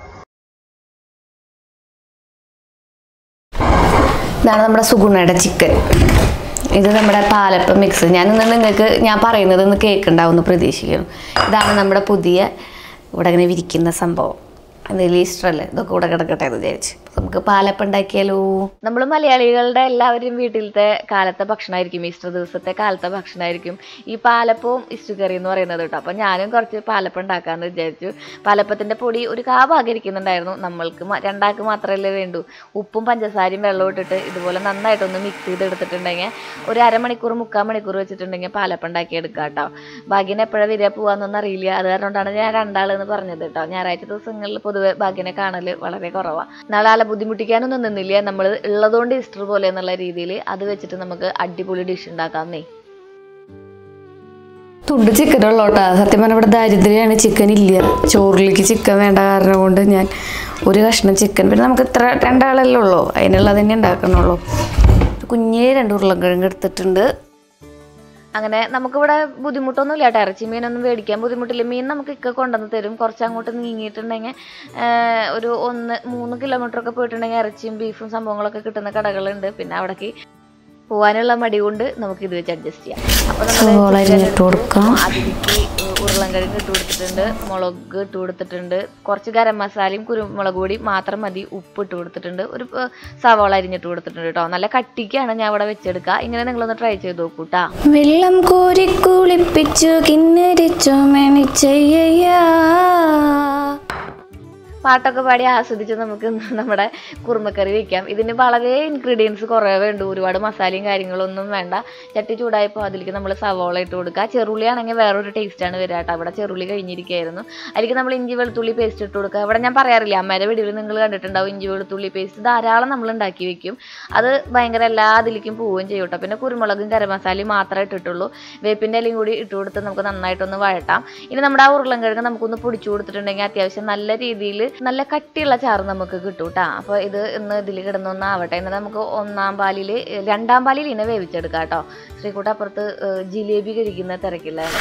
ഇതാണ് നമ്മുടെ സുഗുണയുടെ ചിക്കൻ ഇത് നമ്മുടെ പാലപ്പം മിക്സ് ഞാൻ ഇന്ന് നിങ്ങൾക്ക് ഞാൻ പറയുന്നത് ഇന്ന് കേൾക്കുണ്ടാവും എന്ന് പ്രതീക്ഷിക്കുന്നു ഇതാണ് നമ്മുടെ പുതിയ ഇവിടെ ഇങ്ങനെ വിരിക്കുന്ന സംഭവം എന്തെങ്കിലും ഈസ്റ്റർ അല്ലേ ഇതൊക്കെ കൂടെ കിടക്കട്ടെ എന്ന് വിചാരിച്ച് നമുക്ക് പാലപ്പം ഉണ്ടാക്കിയാലോ നമ്മൾ മലയാളികളുടെ എല്ലാവരും വീട്ടിലത്തെ കാലത്തെ ഭക്ഷണമായിരിക്കും ഈസ്റ്റർ ദിവസത്തെ കാലത്തെ ഭക്ഷണമായിരിക്കും ഈ പാലപ്പവും ഇസ്റ്റു കറി എന്ന് പറയുന്നത് കേട്ടോ അപ്പം ഞാനും കുറച്ച് പാലപ്പം ഉണ്ടാക്കാമെന്ന് വിചാരിച്ചു പാലപ്പത്തിൻ്റെ പൊടി ഒരു കാ ഭാഗരിക്കുന്നുണ്ടായിരുന്നു നമ്മൾക്ക് മ- രണ്ടാൾക്ക് മാത്രമല്ലേ വേണ്ടൂ ഉപ്പും പഞ്ചസാരയും വെള്ളവും ഇട്ടിട്ട് ഇതുപോലെ നന്നായിട്ടൊന്ന് മിക്സ് ചെയ്തെടുത്തിട്ടുണ്ടെങ്കിൽ ഒരു അരമണിക്കൂർ മുക്കാൽ മണിക്കൂർ വെച്ചിട്ടുണ്ടെങ്കിൽ പാലപ്പം ഉണ്ടാക്കി എടുക്കാം കേട്ടോ ഭാഗ്യനെ എപ്പോഴാണ് വരിക പോവാന്നൊന്നും അറിയില്ല അത് കാരണമാണ് ഞാൻ രണ്ടാളെന്ന് പറഞ്ഞത് കേട്ടോ ഞായറാഴ്ച ദിവസങ്ങളിൽ പൊതുവെ ഭാഗ്യനെ കാണൽ വളരെ കുറവാണ് നാളെ ആളെ ബുദ്ധിമുട്ടിക്കാനൊന്നും നിന്നില്ല നമ്മൾ ഉള്ളതുകൊണ്ട് ഈസ്റ്റർ പോലെ എന്നുള്ള രീതിയിൽ അത് വെച്ചിട്ട് നമുക്ക് അടിപൊളി ഡിഷ് ഉണ്ടാക്കാമെന്നേ തുണ്ട് ചിക്കൻ ഉള്ളോട്ടാ സത്യം പറഞ്ഞാൽ ഇവിടെ ദാരിദ്ര്യമാണ് ചിക്കൻ ഇല്ല ചോറിലേക്ക് ചിക്കൻ വേണ്ട കാരണം കൊണ്ട് ഞാൻ ഒരു കഷ്ണം ചിക്കൻ പിന്നെ നമുക്ക് ഇത്ര രണ്ടാളല്ലേ ഉള്ളൂ അതിനുള്ളത് തന്നെ ഉണ്ടാക്കണുള്ളൂ കുഞ്ഞേ രണ്ട് ഉരുളക്കിഴങ്ങ് എടുത്തിട്ടുണ്ട് അങ്ങനെ നമുക്കിവിടെ ബുദ്ധിമുട്ടൊന്നും ഇല്ല കേട്ടോ ഇറച്ചി മീനൊന്നും മേടിക്കാൻ ബുദ്ധിമുട്ടില്ല മീൻ നമുക്ക് ഇക്ക കൊണ്ടുവന്ന് തരും കുറച്ച് അങ്ങോട്ട് നീങ്ങിയിട്ടുണ്ടെങ്കിൽ ഒരു ഒന്ന് മൂന്ന് കിലോമീറ്റർ ഒക്കെ പോയിട്ടുണ്ടെങ്കിൽ ഇറച്ചിയും ബീഫും സംഭവങ്ങളൊക്കെ കിട്ടുന്ന കടകളുണ്ട് പിന്നെ അവിടേക്ക് പോകാനുള്ള മടി കൊണ്ട് നമുക്ക് ഇത് വെച്ച് അഡ്ജസ്റ്റ് ചെയ്യാം അപ്പോൾ സവാള നമ്മൾ അരിഞ്ഞിട്ട് കൊടുക്കാം. അതിലേക്ക് ഉരുളൻകിഴങ്ങ് ഇട്ട് കൊടുത്തിട്ടുണ്ട് മുളക് ഇട്ട് കൊടുത്തിട്ടുണ്ട് കുറച്ച് ഗരം മസാലയും കുരുമുളക് പൊടി മാത്രം മതി ഉപ്പ് ഇട്ട് കൊടുത്തിട്ടുണ്ട് ഒരു ഏർ, സവാള അരിഞ്ഞിട്ട് കൊടുത്തിട്ടുണ്ട് കേട്ടോ നല്ല കട്ടിക്കാണ് ഞാൻ ഇവിടെ വെച്ചെടുക്കുക ഇങ്ങനെ നിങ്ങളൊന്ന് ട്രൈ ചെയ്ത് നോക്കൂ കേട്ടോ വെള്ളം കോരി കുളിപ്പിച്ചു കിന്നരിച്ചു മെനിച്ചയ്യാ പാട്ടൊക്കെ പാടി ആസ്വദിച്ച് നമുക്ക് ഇന്ന് നമ്മുടെ കുറുമക്കറി വെക്കാം ഇതിന് വളരെ ഇൻഗ്രീഡിയൻസ് കുറവേ ഉണ്ട് ഒരുപാട് മസാലയും കാര്യങ്ങളൊന്നും വേണ്ട ചട്ടി ചൂടായപ്പോൾ അതിലേക്ക് നമ്മൾ സവോള ഇട്ട് കൊടുക്കുക ചെറുള്ളി ആണെങ്കിൽ വേറൊരു ടേസ്റ്റാണ് വരിക കേട്ടോ അവിടെ ചെറുള്ളി കഴിഞ്ഞിരിക്കുകയായിരുന്നു അതിലേക്ക് നമ്മൾ ഇഞ്ചി വെളുത്തുള്ളി പേസ്റ്റ് ഇട്ട് കൊടുക്കുക ഇവിടെ ഞാൻ പറയാറില്ല അമ്മയുടെ വീഡിയോയിൽ നിങ്ങൾ കണ്ടിട്ടുണ്ടാവും ഇഞ്ചി വെളുത്തുള്ളി പേസ്റ്റ് ധാരാളം നമ്മൾ ഉണ്ടാക്കി വെക്കും അത് ഭയങ്കര എല്ലാ അതിലേക്കും പോവുകയും ചെയ്യും കേട്ടോ പിന്നെ കുരുമുളകും ഗരം മസാലയും മാത്രമേ ഇട്ടിട്ടുള്ളൂ വേപ്പിൻ്റെ ഇലയും കൂടി ഇട്ട് കൊടുത്ത് നമുക്ക് നന്നായിട്ടൊന്ന് വഴട്ടാം ഇനി നമ്മുടെ ആ ഉരുളൻകിഴങ്ങ് നമുക്കൊന്ന് പൊടിച്ചു കൊടുത്തിട്ടുണ്ടെങ്കിൽ അത്യാവശ്യം നല്ല രീതിയിൽ നല്ല കട്ടിയുള്ള ചാറ് നമുക്ക് കിട്ടും കേട്ടോ അപ്പോൾ ഇത് ഇന്ന് ഇതിൽ കിടന്നൊന്ന് ആവട്ടെ ഇന്ന് നമുക്ക് ഒന്നാം പാലിൽ രണ്ടാം പാലിൽ ഇനെ വേവിച്ചെടുക്കാം കേട്ടോ ശ്രീകൂട്ട അപ്പുറത്ത് ഏഹ്, ജിലേബി കഴിക്കുന്ന തിരക്കില്ലാണ്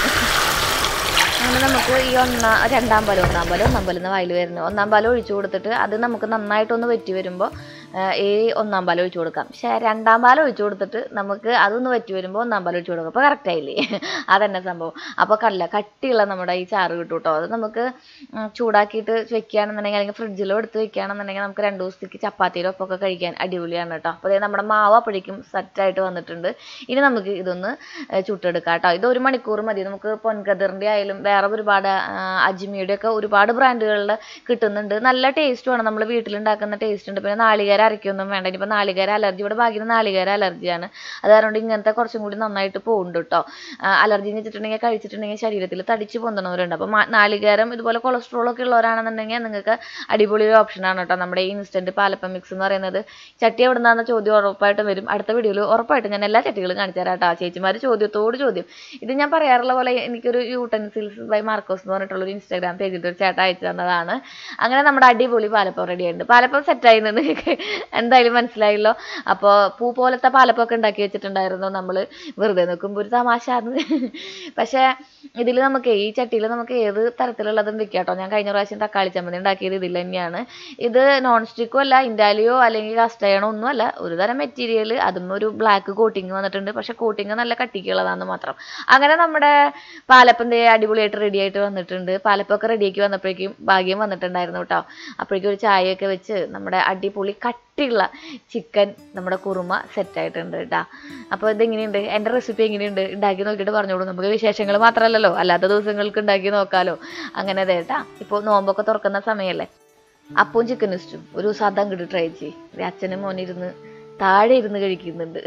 അങ്ങനെ നമുക്ക് ഈ ഒന്നാം രണ്ടാം പാലം ഒന്നാം പാലം ഒന്നാം പാലം വായിൽ വരുന്നത് ഒന്നാം പാലം ഒഴിച്ചു കൊടുത്തിട്ട് അത് നമുക്ക് നന്നായിട്ടൊന്ന് വറ്റി വരുമ്പോൾ ഈ ഒന്നാം പാലം ഒഴിച്ചു കൊടുക്കാം പക്ഷേ രണ്ടാം പാലം ഒഴിച്ചു കൊടുത്തിട്ട് നമുക്ക് അതൊന്ന് വറ്റി വരുമ്പോൾ ഒന്നാം പാലം ഒഴിച്ചു കൊടുക്കാം അപ്പോൾ കറക്റ്റ് ആയില്ലേ അതന്നെ സംഭവം അപ്പോൾ കല്ല കട്ടിയുള്ള നമ്മുടെ ഈ ചാറ് കിട്ടും കേട്ടോ അത് നമുക്ക് ഉം, ചൂടാക്കിയിട്ട് വെക്കുകയാണെന്നുണ്ടെങ്കിൽ അല്ലെങ്കിൽ ഫ്രിഡ്ജിലോ എടുത്ത് വെക്കുകയാണെന്നുണ്ടെങ്കിൽ നമുക്ക് രണ്ട് ദിവസത്തേക്ക് ചപ്പാത്തിയുടെ ഒപ്പമൊക്കെ കഴിക്കാൻ അടിപൊളിയാണ് കേട്ടോ അപ്പോൾ ദേ നമ്മുടെ മാവ് അപ്പോഴേക്കും സെറ്റായിട്ട് വന്നിട്ടുണ്ട് ഇനി നമുക്ക് ഇതൊന്ന് ഏഹ്, ചുട്ടെടുക്കാം കേട്ടോ ഇത് ഒരു മണിക്കൂർ മതി നമുക്ക് പൊൻകതിറിൻ്റെ ആയാലും വേറെ ഒരുപാട് അജ്മിയുടെ ഒക്കെ ഒരുപാട് ബ്രാൻഡുകളിൽ കിട്ടുന്നുണ്ട് നല്ല ടേസ്റ്റുമാണ് നമ്മൾ വീട്ടിലുണ്ടാക്കുന്ന ടേസ്റ്റ് ഉണ്ട് പിന്നെ നാളികേരം അരയ്ക്കൊന്നും വേണ്ട ഇനിയിപ്പോൾ നാളികേര അലർജി ഇവിടെ ഭാഗ്യം നാളികേര അലർജിയാണ് അത് കാരണം ഇങ്ങനത്തെ കുറച്ചും കൂടി നന്നായിട്ട് പോകുന്നുണ്ട് കേട്ടോ അലർജി എന്ന് വെച്ചിട്ടുണ്ടെങ്കിൽ കഴിച്ചിട്ടുണ്ടെങ്കിൽ ശരീരത്തിൽ തടിച്ച് പൊന്തണവരുണ്ട് അപ്പോൾ നാളികേരം ഇതുപോലെ കൊളസ്ട്രോൾ ഒക്കെ ഉള്ളവരാണെന്നുണ്ടെങ്കിൽ നിങ്ങൾക്ക് അടിപൊളി ഒരു ഓപ്ഷനാണ് കേട്ടോ നമ്മുടെ ഈ ഇൻസ്റ്റന്റ് പാലപ്പം മിക്സ് എന്ന് പറയുന്നത് ചട്ടി എവിടെ നിന്നാന്ന ചോദ്യം ഉറപ്പായിട്ടും വരും അടുത്ത വീഡിയോയിൽ ഉറപ്പായിട്ടും ഞാൻ എല്ലാ ചട്ടികളും കാണിച്ചു തരാം കേട്ടോ ചേച്ചിമാർ ചോദ്യത്തോട് ചോദ്യം ഇത് ഞാൻ പറയാറുള്ള പോലെ എനിക്കൊരു യൂട്ടൻസിൽസ് ബൈ മാർക്കോസ് എന്ന് പറഞ്ഞിട്ടുള്ള ഒരു ഇൻസ്റ്റാഗ്രാം പേജിൽ ഒരു ചേട്ടൻ അയച്ചു തന്നതാണ് അങ്ങനെ നമ്മുടെ അടിപൊളി പാലപ്പം റെഡി ആയിട്ടുണ്ട് പാലപ്പം സെറ്റായി നിങ്ങൾക്ക് എന്തായാലും മനസ്സിലായല്ലോ അപ്പോൾ പൂ പോലത്തെ പാലപ്പം ഒക്കെ ഉണ്ടാക്കി വെച്ചിട്ടുണ്ടായിരുന്നു നമ്മൾ വെറുതെ നിൽക്കുമ്പോൾ ഒരു തമാശ പക്ഷേ ഇതിൽ നമുക്ക് ഈ ചട്ടിയിൽ നമുക്ക് ഏത് തരത്തിലുള്ളതും വെക്കാം കേട്ടോ ഞാൻ കഴിഞ്ഞ പ്രാവശ്യം തക്കാളി ചമ്മന്തി ഉണ്ടാക്കിയത് ഇതിൽ തന്നെയാണ് ഇത് നോൺ സ്റ്റിക്കും അല്ല ഇൻഡാലിയോ അല്ലെങ്കിൽ കസ്റ്റയണോ ഒന്നും അല്ല ഒരു തരം മെറ്റീരിയൽ അതും ഒരു ബ്ലാക്ക് കോട്ടിങ് വന്നിട്ടുണ്ട് പക്ഷെ കോട്ടിങ് നല്ല കട്ടിക്കുള്ളതാണെന്ന് മാത്രം അങ്ങനെ നമ്മുടെ പാലപ്പം ദേ അടിപൊളിയായിട്ട് റെഡി ആയിട്ട് വന്നിട്ടുണ്ട് പാലപ്പൊക്കെ റെഡിയാക്കി വന്നപ്പോഴേക്കും ഭാഗ്യം വന്നിട്ടുണ്ടായിരുന്നു കേട്ടോ അപ്പോഴേക്കും ഒരു ചായയൊക്കെ വെച്ച് നമ്മുടെ അടിപൊളി കട്ടിയുള്ള ചിക്കൻ നമ്മുടെ കുറുമ സെറ്റ് ആയിട്ടുണ്ട് കേട്ടോ അപ്പോൾ ഇതെങ്ങനെയുണ്ട് എൻ്റെ റെസിപ്പി എങ്ങനെയുണ്ട് ഉണ്ടാക്കി നോക്കിയിട്ട് പറഞ്ഞോളൂ നമുക്ക് വിശേഷങ്ങൾ മാത്രമല്ലല്ലോ അല്ലാത്ത ദിവസങ്ങൾക്ക് ഉണ്ടാക്കി നോക്കാലോ അങ്ങനെ അതെ കേട്ടാ ഇപ്പോൾ നോമ്പൊക്കെ തുറക്കുന്ന സമയമല്ലേ അപ്പവും ചിക്കൻ ഇഷ്ടം ഒരു ദിവസം അത് അങ്ങോട്ട് ട്രൈ ചെയ്യും അച്ഛനും മോനിരുന്ന് താഴെ ഇരുന്ന് കഴിക്കുന്നുണ്ട്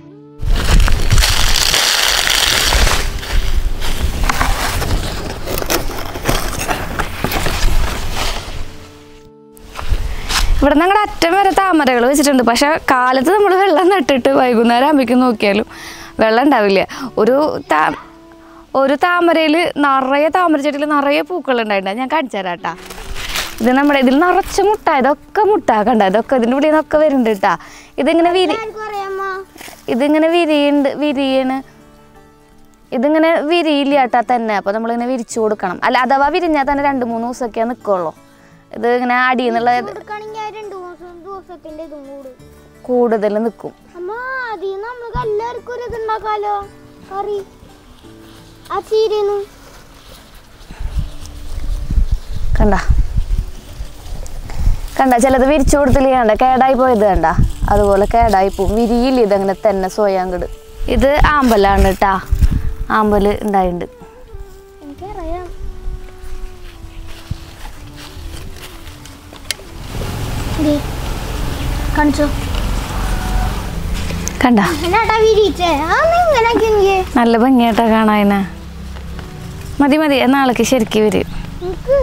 ഇവിടെ ഞങ്ങളുടെ അറ്റം വരെ താമരകൾ വെച്ചിട്ടുണ്ട് പക്ഷെ കാലത്ത് നമ്മൾ വെള്ളം നട്ടിട്ട് വൈകുന്നേരം ആകുമ്പോഴേക്കും നോക്കിയാലും വെള്ളം ഉണ്ടാവില്ല ഒരു താ ഒരു താമരയിൽ നിറയെ താമര ചെടിയിൽ നിറയെ പൂക്കൾ ഉണ്ടായിട്ടുണ്ട് ഞാൻ കാണിച്ചു തരാം കേട്ടാ ഇത് നമ്മുടെ ഇതിൽ നിറച്ച് മുട്ട ഇതൊക്കെ മുട്ട കണ്ട ഇതൊക്കെ ഇതിൻ്റെ ഉള്ളിൽ നിന്നൊക്കെ വരുന്നുണ്ട് കേട്ടാ ഇതിങ്ങനെ വിരി ആർക്കും അറിയാമ്മ ഇതിങ്ങനെ വിരിയുണ്ട് വിരിയണ് ഇതിങ്ങനെ വിരിയില്ല കേട്ടാ തന്നെ അപ്പോൾ നമ്മളിങ്ങനെ വിരിച്ചു കൊടുക്കണം അല്ല അഥവാ വിരിഞ്ഞാൽ തന്നെ രണ്ട് മൂന്ന് ദിവസമൊക്കെ നിൽക്കുള്ളൂ ഇത് ഇങ്ങനെ അടിയിൽ നിന്നുള്ള കൊടുക്കുകയാണെങ്കിൽ ആ രണ്ട് ദിവസം ദിവസത്തിന്റെ ഇതും കൂടും കൂടുതൽ നിൽക്കും അമ്മ അതിൽ നമ്മൾക്ക് എല്ലാവർക്കും ഒരു ഇതുണ്ടാക്കാലോ കറി ആ ചീരന്ന് കണ്ട കണ്ട ചിലത് വിരിച്ചു കൊടുത്തില്ല കണ്ട കേടായി പോയത് കണ്ട അതുപോലെ കേടായി പോവും വിരിയില്ല ഇതങ്ങനെ തന്നെ സോയാങ്കട് ഇത് ആമ്പലാണ് കേട്ടാ ആമ്പല് ഉണ്ടായിട്ടുണ്ട് എനിക്കറിയാം ദേ, കാണിച്ചോ കണ്ട എന്നാട്ടാ വിരിച്ചേ ആ ഇങ്ങനെ എനിക്ക് നല്ല ഭംഗിയായിട്ടാ കാണാതിനെ മതി മതി നാളേക്ക് ശരിക്കും വരും എനിക്ക്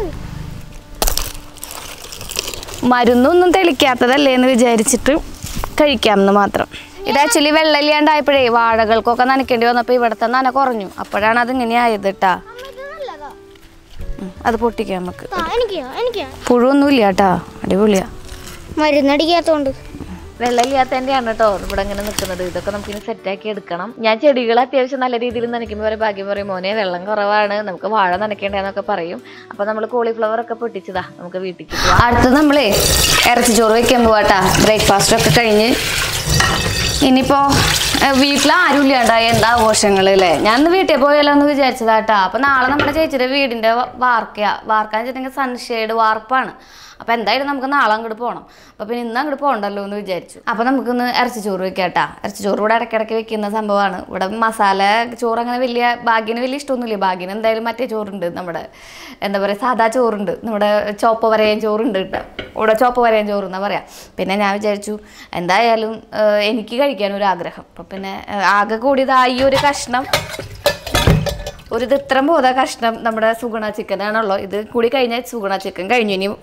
മരുന്നൊന്നും തെളിക്കാത്തതല്ലേ എന്ന് വിചാരിച്ചിട്ട് കഴിക്കാമെന്ന് മാത്രം ഇത് ആക്ച്വലി വെള്ളമില്ലാണ്ടായപ്പോഴേ വാഴകൾക്കൊക്കെ നനയ്ക്കേണ്ടി വന്നപ്പോൾ ഇവിടുത്തെ നന കുറഞ്ഞു അപ്പോഴാണ് അത് ഇങ്ങനെ ആയത് കേട്ടാ അമ്മ ഇത് നല്ലതാ ഉം, അത് പൊട്ടിക്കാം നമുക്ക് ആ എനിക്ക് എനിക്ക് പുഴുവൊന്നും ഇല്ല കേട്ടാ അടിപൊളിയാ മരുന്നടിക്കാത്തോണ്ട് വെള്ളമില്ലാത്തതിൻ്റെയാണ് കേട്ടോ ഇവിടെ ഇങ്ങനെ നിൽക്കുന്നത് ഇതൊക്കെ നമുക്ക് ഇനി സെറ്റാക്കി എടുക്കണം ഞാൻ ചെടികൾ അത്യാവശ്യം നല്ല രീതിയിൽ നനയ്ക്കുമ്പോൾ വരെ ഭാഗ്യം പറയും മോനെ വെള്ളം കുറവാണ് നമുക്ക് വാഴ നനയ്ക്കേണ്ടതെന്നൊക്കെ പറയും അപ്പോൾ നമ്മൾ കോളിഫ്ലവർ ഒക്കെ പൊട്ടിച്ചതാ നമുക്ക് വീട്ടിലേക്ക് പോവാം അടുത്ത് നമ്മളേ ഇറച്ചിച്ചോറ് വെക്കാൻ പോവാട്ടാ ബ്രേക്ക്ഫാസ്റ്റ് ഒക്കെ കഴിഞ്ഞ് ഇനിയിപ്പോ ഏഹ്, വീട്ടിൽ ആരും ഇല്ലാണ്ടായി എന്താ ആഘോഷങ്ങൾ അല്ലേ ഞാൻ ഇന്ന് വീട്ടിൽ പോയാലോ എന്ന് വിചാരിച്ചതാട്ടാ അപ്പൊ നാളെ നമ്മുടെ ചേച്ചിയുടെ വീടിന്റെ വ- വാർക്കയാ വാർക്കാന്ന് വെച്ചിട്ടുണ്ടെങ്കിൽ സൺഷെയ്ഡ് വാർപ്പാണ് അപ്പൊ എന്തായാലും നമുക്ക് നാളെ അങ്ങോട്ട് പോകണം അപ്പൊ പിന്നെ ഇന്ന് അങ്ങോട്ട് പോകണ്ടല്ലോ എന്ന് വിചാരിച്ചു അപ്പൊ നമുക്കിന്ന് ഇറച്ചിച്ചോറ് വെക്കാട്ടാ ഇറച്ചിച്ചോറ് ഇവിടെ ഇടയ്ക്കിടയ്ക്ക് വെക്കുന്ന സംഭവമാണ് ഇവിടെ മസാല ചോറ് അങ്ങനെ വലിയ ഭാഗ്യന് വലിയ ഇഷ്ടമൊന്നുമില്ല ഭാഗ്യന് എന്തായാലും മറ്റേ ചോറുണ്ട് നമ്മുടെ എന്താ പറയുക സാധാ ചോറുണ്ട് നമ്മുടെ ചോപ്പ് വരയൻ ചോറുണ്ട് കേട്ടോ ഇവിടെ ചോപ്പ് വരയൻ ചോറ് എന്നാ പറയാ പിന്നെ ഞാൻ വിചാരിച്ചു എന്തായാലും ഏഹ്, എനിക്ക് കഴിക്കാൻ ഒരു ആഗ്രഹം അപ്പൊ പിന്നെ ഏഹ്, ആകെ കൂടിയത് ആ ഈ ഒരു കഷ്ണം ഒരു ഇത് ഇത്രയും പോതാ കഷ്ണം നമ്മുടെ സുഗുണ ചിക്കൻ ആണല്ലോ ഇത് കൂടി കഴിഞ്ഞാൽ സുഗുണ ചിക്കൻ കഴിഞ്ഞു ഇനി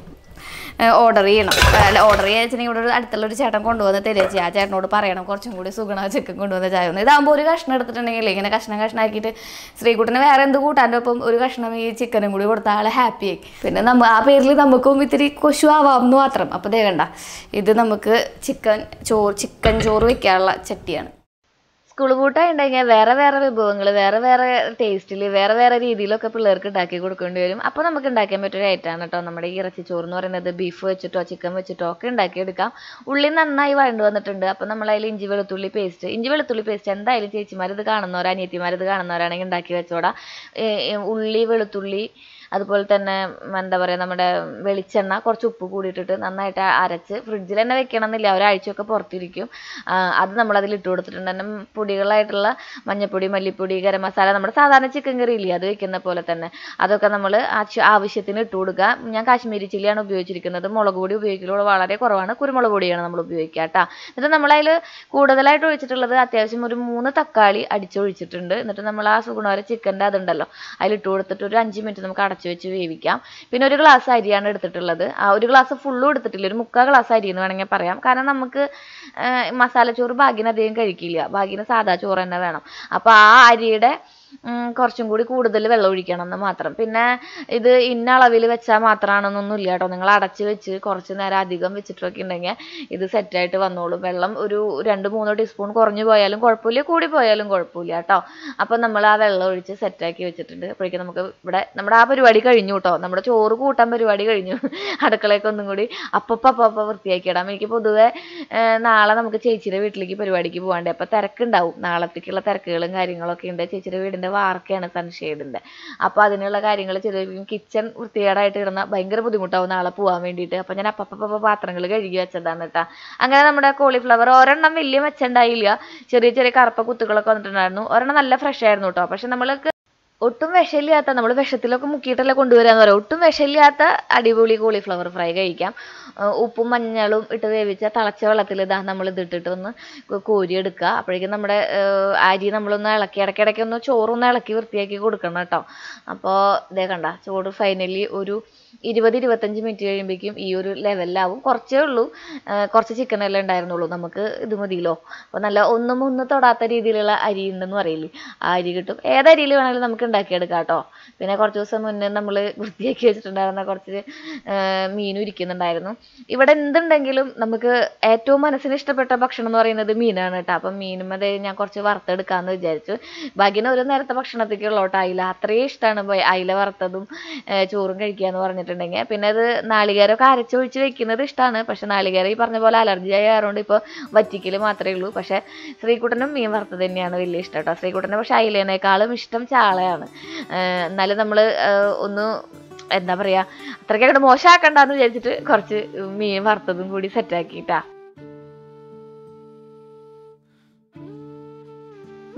ഓർഡർ ചെയ്യണം അല്ല ഓർഡർ ചെയ്യാന്ന് വെച്ചിട്ടുണ്ടെങ്കിൽ ഇവിടെ ഒരു അടുത്തുള്ള ഒരു ചേട്ടൻ കൊണ്ടുവന്ന് തരുക ആ ചേട്ടനോട് പറയണം കുറച്ചും കൂടി സുഗുണ ചിക്കൻ കൊണ്ടുവന്ന് ചായ ഒന്ന് ഇതാകുമ്പോൾ ഒരു കഷ്ണം എടുത്തിട്ടുണ്ടെങ്കിൽ ഇങ്ങനെ കഷ്ണം കഷ്ണമാക്കിയിട്ട് ശ്രീകുട്ടന് വേറെ എന്ത് കൂട്ടാൻ്റെ ഒപ്പം ഒരു കഷ്ണം ഈ ചിക്കനും കൂടി കൊടുത്താൽ ആളെ ഹാപ്പി ആയി പിന്നെ നമ്മ ആ പേരിൽ നമുക്കും ഇത്തിരി കൊശു ആവാം എന്ന് മാത്രം അപ്പോൾ ദേ കണ്ട ഇത് നമുക്ക് ചിക്കൻ ചോറ് ചിക്കൻ ചോറ് വെക്കാനുള്ള ചട്ടിയാണ് സ്കൂൾ പൂട്ടായിട്ടുണ്ടെങ്കിൽ വേറെ വേറെ വിഭവങ്ങൾ വേറെ വേറെ ടേസ്റ്റിൽ വേറെ വേറെ രീതിയിലൊക്കെ പിള്ളേർക്ക് ഉണ്ടാക്കി കൊടുക്കേണ്ടി വരും അപ്പോൾ നമുക്ക് ഉണ്ടാക്കാൻ പറ്റിയൊരു ഐറ്റമാണ് കേട്ടോ നമ്മുടെ ഈ ഇറച്ചിച്ചോറ് എന്ന് പറയുന്നത് ബീഫ് വെച്ചിട്ടോ ചിക്കൻ വെച്ചിട്ടോ ഒക്കെ ഉണ്ടാക്കിയെടുക്കാം ഉള്ളി നന്നായി വഴണ്ടു വന്നിട്ടുണ്ട് അപ്പോൾ നമ്മൾ അതിൽ ഇഞ്ചി വെളുത്തുള്ളി പേസ്റ്റ് ഇഞ്ചി വെളുത്തുള്ളി പേസ്റ്റ് എന്തായാലും ചേച്ചിമാർ ഇത് കാണുന്നവരോ അനിയത്തിമാർ ഇത് കാണുന്നവരാണെങ്കിൽ ഉണ്ടാക്കി വെച്ചോടാ ഏ, ഏ, ഉള്ളി വെളുത്തുള്ളി അതുപോലെ തന്നെ ഉം, എന്താ പറയുക നമ്മുടെ വെളിച്ചെണ്ണ കുറച്ച് ഉപ്പ് കൂടി ഇട്ടിട്ട് നന്നായിട്ട് അരച്ച് ഫ്രിഡ്ജിൽ തന്നെ വെക്കണം എന്നില്ല ഒരാഴ്ചയൊക്കെ പുറത്തിരിക്കും ആ, അത് നമ്മൾ അതിൽ ഇട്ട് കൊടുത്തിട്ടുണ്ട് തന്നെ പൊടികളായിട്ടുള്ള മഞ്ഞപ്പൊടി മല്ലിപ്പൊടി ഗരം മസാല നമ്മുടെ സാധാരണ ചിക്കൻ കറി ഇല്ലേ അത് വെക്കുന്ന പോലെ തന്നെ അതൊക്കെ നമ്മൾ ആവശ്യത്തിന് ഇട്ട് കൊടുക്കുക ഞാൻ കാശ്മീരി ചില്ലിയാണ് ഉപയോഗിച്ചിരിക്കുന്നത് മുളക് പൊടി ഉപയോഗിക്കലുള്ളത് വളരെ കുറവാണ് കുരുമുളക് പൊടിയാണ് നമ്മൾ ഉപയോഗിക്കുക കേട്ടോ എന്നിട്ട് നമ്മളതിൽ കൂടുതലായിട്ട് ഒഴിച്ചിട്ടുള്ളത് അത്യാവശ്യം ഒരു മൂന്ന് തക്കാളി അടിച്ചൊഴിച്ചിട്ടുണ്ട് എന്നിട്ട് നമ്മൾ ആ സുഗുണവര ചിക്കൻ്റെ അതുണ്ടല്ലോ അതിലിട്ട് കൊടുത്തിട്ട് ഒരു അഞ്ച് മിനിറ്റ് നമുക്ക് അടച്ചു വെച്ച് വേവിക്കാം പിന്നെ ഒരു ഗ്ലാസ് അരിയാണ് എടുത്തിട്ടുള്ളത് ആ ഒരു ഗ്ലാസ് ഫുള്ളും എടുത്തിട്ടില്ല ഒരു മുക്കാൽ ഗ്ലാസ് അരി എന്ന് വേണമെങ്കിൽ പറയാം കാരണം നമുക്ക് മസാലച്ചോറ് ഭാഗ്യന് അധികം കഴിക്കില്ല ഭാഗ്യന് സാധാ ചോറ് തന്നെ വേണം അപ്പോൾ ആ അരിയുടെ ഉം, കുറച്ചും കൂടി കൂടുതൽ വെള്ളം ഒഴിക്കണം എന്ന് മാത്രം പിന്നെ ഇത് ഇന്ന അളവിൽ വെച്ചാൽ മാത്രമാണെന്നൊന്നും ഇല്ല കേട്ടോ നിങ്ങൾ അടച്ച് വെച്ച് കുറച്ച് നേരം അധികം വെച്ചിട്ടൊക്കെ ഉണ്ടെങ്കിൽ ഇത് സെറ്റായിട്ട് വന്നോളും വെള്ളം ഒരു രണ്ട് മൂന്നോ ടീസ്പൂൺ കുറഞ്ഞു പോയാലും കുഴപ്പമില്ല കൂടി പോയാലും കുഴപ്പമില്ല കേട്ടോ അപ്പം നമ്മൾ ആ വെള്ളം ഒഴിച്ച് സെറ്റാക്കി വെച്ചിട്ടുണ്ട് അപ്പോഴേക്കും നമുക്ക് ഇവിടെ നമ്മുടെ ആ പരിപാടി കഴിഞ്ഞു കേട്ടോ നമ്മുടെ ചോറ് കൂട്ടാൻ പരിപാടി കഴിഞ്ഞു അടുക്കളയൊക്കെ ഒന്നും കൂടി അപ്പപ്പം അപ്പപ്പം വൃത്തിയാക്കിയിടാം എനിക്ക് പൊതുവെ ഏഹ്, നാളെ നമുക്ക് ചേച്ചിയുടെ വീട്ടിലേക്ക് പരിപാടിക്ക് പോകാണ്ട് അപ്പം തിരക്കുണ്ടാവും നാളത്തേക്കുള്ള തിരക്കുകളും കാര്യങ്ങളൊക്കെ ഉണ്ട് ചേച്ചിയുടെ വീടിൻ്റെ വാർക്കയാണ് സൺഷെയ്ഡിൻ്റെ അപ്പോൾ അതിനുള്ള കാര്യങ്ങൾ ചെയ്തിരിക്കും കിച്ചൺ വൃത്തികേടായിട്ട് ഇടുന്ന ഭയങ്കര ബുദ്ധിമുട്ടാവും നാളെ പോകാൻ വേണ്ടിയിട്ട് അപ്പോൾ ഞാൻ അപ്പപ്പ പാത്രങ്ങൾ കഴുകി വെച്ചതാണ് കേട്ടോ അങ്ങനെ നമ്മുടെ കോളിഫ്ലവർ ഒരെണ്ണം വലിയ മെച്ചുണ്ടായില്ല ചെറിയ ചെറിയ കറുപ്പ കുത്തുകളൊക്കെ വന്നിട്ടുണ്ടായിരുന്നു ഒരെണ്ണം നല്ല ഫ്രഷ് ആയിരുന്നു കേട്ടോ പക്ഷെ നമ്മൾക്ക് ഒട്ടും വിഷമില്ലാത്ത നമ്മൾ വിഷത്തിലൊക്കെ മുക്കിയിട്ടല്ലേ കൊണ്ടുവരാന്ന് പറയാം ഒട്ടും വിഷമില്ലാത്ത അടിപൊളി കോളിഫ്ലവർ ഫ്രൈ കഴിക്കാം ആ, ഉപ്പും മഞ്ഞളും ഇട്ട് വേവിച്ച തിളച്ച വെള്ളത്തിൽ ഇതാ നമ്മൾ ഇതിട്ടിട്ട് ഒന്ന് കോ- കോരിയെടുക്കുക അപ്പോഴേക്കും നമ്മുടെ ആ, അരി നമ്മളൊന്ന് ഇളക്കി ഇടയ്ക്കിടയ്ക്ക് ഒന്ന് ചോറൊന്ന് ഇളക്കി വൃത്തിയാക്കി കൊടുക്കണം കേട്ടോ അപ്പോൾ ഇതേ കണ്ട ചോറ് ഫൈനലി ഒരു ഇരുപത് ഇരുപത്തഞ്ച് മിനിറ്റ് കഴിയുമ്പോഴേക്കും ഈ ഒരു ലെവലിലാവും കുറച്ചേ ഉള്ളൂ ആ, കുറച്ച് ചിക്കനല്ലേ ഉണ്ടായിരുന്നുള്ളൂ നമുക്ക് ഇത് മതിയല്ലോ അപ്പോൾ നല്ല ഒന്നും ഒന്ന് തൊടാത്ത രീതിയിലുള്ള അരി ഉണ്ടെന്ന് പറയില്ലേ ആ അരി കിട്ടും ഏതരിയിൽ വേണമെങ്കിലും നമുക്ക് ഉണ്ടാക്കിയെടുക്കാം കേട്ടോ പിന്നെ കുറച്ച് ദിവസം മുന്നേ നമ്മൾ വൃത്തിയാക്കി വെച്ചിട്ടുണ്ടായിരുന്ന കുറച്ച് ആ, മീനും ഇരിക്കുന്നുണ്ടായിരുന്നു ഇവിടെ എന്തുണ്ടെങ്കിലും നമുക്ക് ഏറ്റവും മനസ്സിന് ഇഷ്ടപ്പെട്ട ഭക്ഷണം എന്ന് പറയുന്നത് മീനാണ് കേട്ടോ അപ്പം മീനും അതേ ഞാൻ കുറച്ച് വറുത്തെടുക്കാമെന്ന് വിചാരിച്ചു ബാക്കിന് ഒരു നേരത്തെ ഭക്ഷണത്തേക്കുള്ള കേട്ടോ അയില അത്രയും ഇഷ്ടമാണ് അയില വറുത്തതും ആ, ചോറും കഴിക്കുക എന്ന് പറഞ്ഞിട്ടുണ്ടെങ്കിൽ പിന്നെ അത് നാളികേരമൊക്കെ അരച്ചൊഴിച്ച് വെക്കുന്നത് ഇഷ്ടമാണ് പക്ഷെ നാളികേരം ഈ പറഞ്ഞ പോലെ അലർജി ആയതുകൊണ്ട് ഇപ്പോൾ വറ്റിക്കൽ മാത്രമേ ഉള്ളൂ പക്ഷെ ശ്രീകുട്ടനും മീൻ വറുത്തത് തന്നെയാണ് വലിയ ഇഷ്ടം കേട്ടോ ശ്രീകുട്ടന് പക്ഷെ അയിലേനേക്കാളും ഇഷ്ടം ചാളയാണ് ആഹ് എന്നാലും നമ്മൾ ഒന്ന് എന്താ പറയുക അത്രയ്ക്ക് അങ്ങോട്ട് മോശമാക്കണ്ടെന്ന് വിചാരിച്ചിട്ട് കുറച്ച് മീൻ വറുത്തതും കൂടി സെറ്റാക്കിയിട്ടാ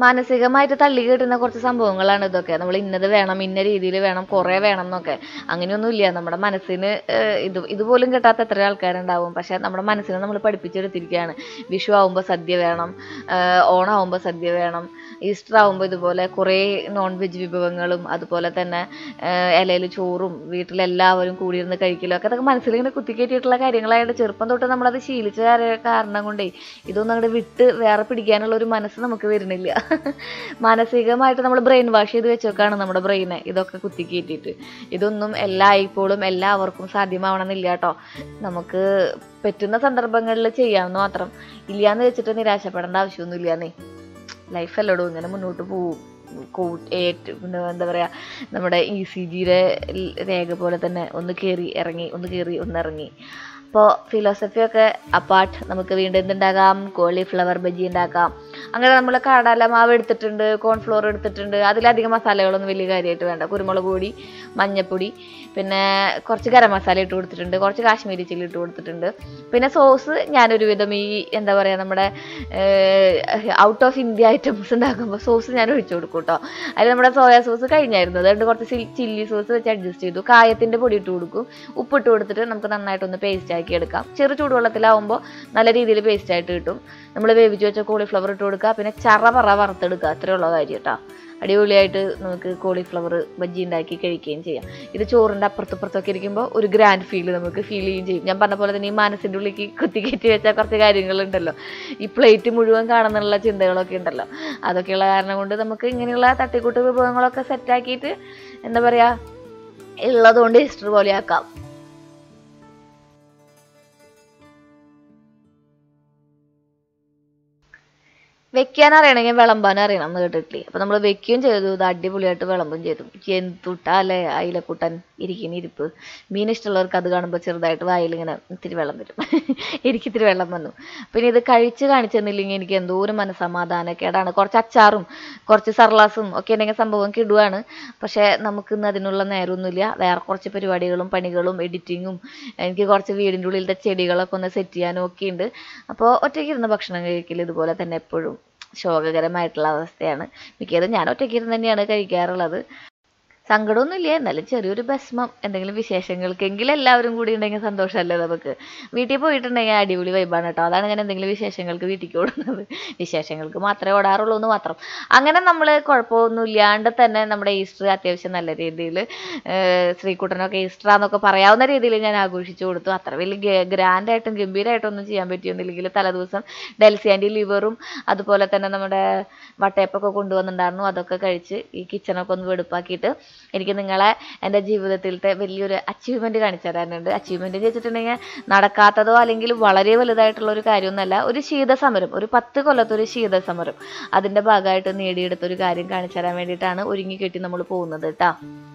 മാനസികമായിട്ട് തള്ളി കിട്ടുന്ന കുറച്ച് സംഭവങ്ങളാണ് ഇതൊക്കെ നമ്മൾ ഇന്നത് വേണം ഇന്ന രീതിയിൽ വേണം കുറേ വേണം എന്നൊക്കെ അങ്ങനെയൊന്നും ഇല്ല നമ്മുടെ മനസ്സിന് ഏഹ്, ഇത് ഇതുപോലും കിട്ടാത്ത എത്ര ആൾക്കാരുണ്ടാവും പക്ഷെ നമ്മുടെ മനസ്സിനെ നമ്മൾ പഠിപ്പിച്ചെടുത്തിരിക്കുകയാണ് വിഷു ആവുമ്പോൾ സദ്യ വേണം ഏഹ്, ഓണാവുമ്പോൾ സദ്യ വേണം ഈസ്റ്റർ ആവുമ്പോൾ ഇതുപോലെ കുറേ നോൺ വെജ് വിഭവങ്ങളും അതുപോലെ തന്നെ ഇലയിൽ ചോറും വീട്ടിലെല്ലാവരും കൂടിയിരുന്ന് കഴിക്കലും ഒക്കെ അതൊക്കെ മനസ്സിലിങ്ങനെ കുത്തിക്കയറ്റിയിട്ടുള്ള കാര്യങ്ങളായിട്ട് ചെറുപ്പം തൊട്ട് നമ്മളത് ശീലിച്ച കാര- കാരണം കൊണ്ടേ ഇതൊന്നും അങ്ങോട്ട് വിട്ട് വേറെ പിടിക്കാനുള്ള ഒരു മനസ്സ് നമുക്ക് വരുന്നില്ല മാനസികമായിട്ട് നമ്മൾ ബ്രെയിൻ വാഷ് ചെയ്ത് വെച്ചേക്കാണ് നമ്മുടെ ബ്രെയിനെ ഇതൊക്കെ കുത്തിക്കയറ്റിയിട്ട് ഇതൊന്നും എല്ലാ ഇപ്പോഴും എല്ലാവർക്കും സാധ്യമാവണമെന്നില്ല കേട്ടോ നമുക്ക് പറ്റുന്ന സന്ദർഭങ്ങളിൽ ചെയ്യാമെന്ന് മാത്രം ഇല്ലാന്ന് വെച്ചിട്ട് നിരാശപ്പെടേണ്ട ആവശ്യമൊന്നും ഇല്ലാന്നേ ലൈഫ് അല്ലടോ ഇങ്ങനെ മുന്നോട്ട് പോവും കോ- ഏറ്റ് പിന്നെ എന്താ പറയാ നമ്മുടെ ഇ സി ജിയുടെ രേഖ പോലെ തന്നെ ഒന്ന് കയറി ഇറങ്ങി ഒന്ന് കയറി ഒന്ന് ഇറങ്ങി അപ്പോൾ ഫിലോസഫി ഒക്കെ അപ്പാർട്ട് നമുക്ക് വീണ്ടും എന്തുണ്ടാക്കാം കോളിഫ്ലവർ ബജി ഉണ്ടാക്കാം അങ്ങനെ നമ്മൾ കടല മാവ് എടുത്തിട്ടുണ്ട് കോൺഫ്ലോർ എടുത്തിട്ടുണ്ട് അതിലധികം മസാലകളൊന്നും വലിയ കാര്യമായിട്ട് വേണ്ട കുരുമുളക് പൊടി മഞ്ഞപ്പൊടി പിന്നെ കുറച്ച് ഗരം മസാല ഇട്ട് കൊടുത്തിട്ടുണ്ട് കുറച്ച് കാശ്മീരി ചില്ലി ഇട്ട് കൊടുത്തിട്ടുണ്ട് പിന്നെ സോസ് ഞാനൊരു വിധം ഈ എന്താ പറയുക നമ്മുടെ ഔട്ട് ഓഫ് ഇന്ത്യ ഐറ്റംസ് ഉണ്ടാക്കുമ്പോൾ സോസ് ഞാൻ ഒഴിച്ചു കൊടുക്കും കേട്ടോ അതിൽ നമ്മുടെ സോയാ സോസ് കഴിഞ്ഞായിരുന്നു അതുകൊണ്ട് കുറച്ച് ചില്ലി സോസ് വെച്ച് അഡ്ജസ്റ്റ് ചെയ്തു കായത്തിൻ്റെ പൊടി ഇട്ട് കൊടുക്കും ഉപ്പിട്ട് കൊടുത്തിട്ട് നമുക്ക് നന്നായിട്ടൊന്ന് പേസ്റ്റ് ആക്കി എടുക്കാം ചെറു ചൂടുവെള്ളത്തിലാവുമ്പോൾ നല്ല രീതിയിൽ പേസ്റ്റ് ആയിട്ട് കിട്ടും നമ്മൾ വേവിച്ച് വെച്ച കോളിഫ്ലവർ ഇട്ട് കൊടുക്കുക പിന്നെ ചറ പറ വറുത്തെടുക്കുക അത്രയുള്ള കാര്യം കേട്ടോ അടിപൊളിയായിട്ട് നമുക്ക് കോളിഫ്ലവർ ബജ്ജി ഉണ്ടാക്കി കഴിക്കുകയും ചെയ്യാം ഇത് ചോറിൻ്റെ അപ്പുറത്തപ്പുറത്തൊക്കെ ഇരിക്കുമ്പോൾ ഒരു ഗ്രാൻഡ് ഫീൽ നമുക്ക് ഫീൽ ചെയ്യുകയും ചെയ്യും ഞാൻ പറഞ്ഞ പോലെ തന്നെ ഈ മനസ്സിൻ്റെ ഉള്ളിലേക്ക് കുത്തിക്കയറ്റി വെച്ച കുറച്ച് കാര്യങ്ങളുണ്ടല്ലോ ഈ പ്ലേറ്റ് മുഴുവൻ കാണുന്നുള്ള ചിന്തകളൊക്കെ ഉണ്ടല്ലോ അതൊക്കെയുള്ള കാരണം കൊണ്ട് നമുക്ക് ഇങ്ങനെയുള്ള തട്ടിക്കൂട്ട് വിഭവങ്ങളൊക്കെ സെറ്റാക്കിയിട്ട് എന്താ പറയുക ഉള്ളതുകൊണ്ട് ഹിസ്റ്ററി പോലെ ആക്കാം വെക്കാൻ അറിയണമെങ്കിൽ വിളമ്പാൻ അറിയണം എന്ന് കേട്ടിട്ടില്ലേ അപ്പൊ നമ്മൾ വെക്കുകയും ചെയ്തു ഇത് അടിപൊളിയായിട്ട് വിളമ്പും ചെയ്തു എന്തുട്ടാ അല്ലേ അയിലക്കുട്ടൻ ഇരിക്കുന്ന ഇരിപ്പ് മീൻ ഇഷ്ടമുള്ളവർക്ക് അത് കാണുമ്പോൾ ചെറുതായിട്ട് വായിൽ ഇങ്ങനെ ഇത്തിരി വെള്ളം വരും എനിക്ക് ഇത്തിരി വെള്ളം വന്നു പിന്നെ ഇത് കഴിച്ച് കാണിച്ചെന്നില്ലെങ്കിൽ എനിക്ക് എന്തോ ഒരു മനസമാധാനക്കേടാണ് കുറച്ച് അച്ചാറും കുറച്ച് സർലാസും ഒക്കെ ഉണ്ടെങ്കിൽ സംഭവം കിടുവാണ് പക്ഷേ നമുക്കിന്ന് അതിനുള്ള നേരമൊന്നുമില്ല വേറെ കുറച്ച് പരിപാടികളും പണികളും എഡിറ്റിങ്ങും എനിക്ക് കുറച്ച് വീടിൻ്റെ ഉള്ളിലത്തെ ചെടികളൊക്കെ ഒന്ന് സെറ്റ് ചെയ്യാനും ഒക്കെ ഉണ്ട് അപ്പോൾ ഒറ്റയ്ക്ക് ഇരുന്ന് ഭക്ഷണം കഴിക്കൽ ഇതുപോലെ തന്നെ എപ്പോഴും ശോകകരമായിട്ടുള്ള അവസ്ഥയാണ് മിക്കതും ഞാൻ ഒറ്റയ്ക്ക് ഇരുന്ന് തന്നെയാണ് കഴിക്കാറുള്ളത് സങ്കടമൊന്നുമില്ല എന്നാലും ചെറിയൊരു ഭസ്മം എന്തെങ്കിലും വിശേഷങ്ങൾക്കെങ്കിലും എല്ലാവരും കൂടി ഉണ്ടെങ്കിൽ സന്തോഷമല്ലേ നമുക്ക് വീട്ടിൽ പോയിട്ടുണ്ടെങ്കിൽ അടിപൊളി വൈബാണ് കേട്ടോ അതാണ് ഞാൻ എന്തെങ്കിലും വിശേഷങ്ങൾക്ക് വീട്ടിലേക്ക് ഓടുന്നത് വിശേഷങ്ങൾക്ക് മാത്രമേ ഓടാറുള്ളൂ എന്ന് മാത്രം അങ്ങനെ നമ്മൾ കുഴപ്പമൊന്നും ഇല്ലാണ്ട് തന്നെ നമ്മുടെ ഈസ്റ്റർ അത്യാവശ്യം നല്ല രീതിയിൽ ശ്രീകുട്ടനൊക്കെ ഈസ്റ്റർ എന്നൊക്കെ പറയാവുന്ന രീതിയിൽ ഞാൻ ആഘോഷിച്ചു കൊടുത്തു അത്ര വലിയ ഗ്രാൻഡായിട്ടും ഗംഭീരമായിട്ടും ഒന്നും ചെയ്യാൻ പറ്റിയൊന്നുമില്ലെങ്കിൽ തലേദിവസം ഡെൽസി ആൻറ്റി ലിവറും അതുപോലെ തന്നെ നമ്മുടെ വട്ടയപ്പൊക്കെ കൊണ്ടുവന്നിട്ടുണ്ടായിരുന്നു അതൊക്കെ കഴിച്ച് ഈ കിച്ചണൊക്കെ ഒന്ന് വെടുപ്പാക്കിയിട്ട് എനിക്ക് നിങ്ങളെ എൻ്റെ ജീവിതത്തിലത്തെ വലിയൊരു അച്ചീവ്മെൻറ്റ് കാണിച്ചു തരാനുണ്ട് അച്ചീവ്മെൻറ്റ് എന്ന് വെച്ചിട്ടുണ്ടെങ്കിൽ നടക്കാത്തതോ അല്ലെങ്കിൽ വളരെ വലുതായിട്ടുള്ള ഒരു കാര്യമൊന്നുമല്ല ഒരു ശീതസമരം ഒരു പത്ത് കൊല്ലത്തെ ഒരു ശീതസമരം അതിൻ്റെ ഭാഗമായിട്ട് നേടിയെടുത്ത ഒരു കാര്യം കാണിച്ചു തരാൻ വേണ്ടിയിട്ടാണ് ഒരുങ്ങി കെട്ടി നമ്മൾ പോകുന്നത് കേട്ടോ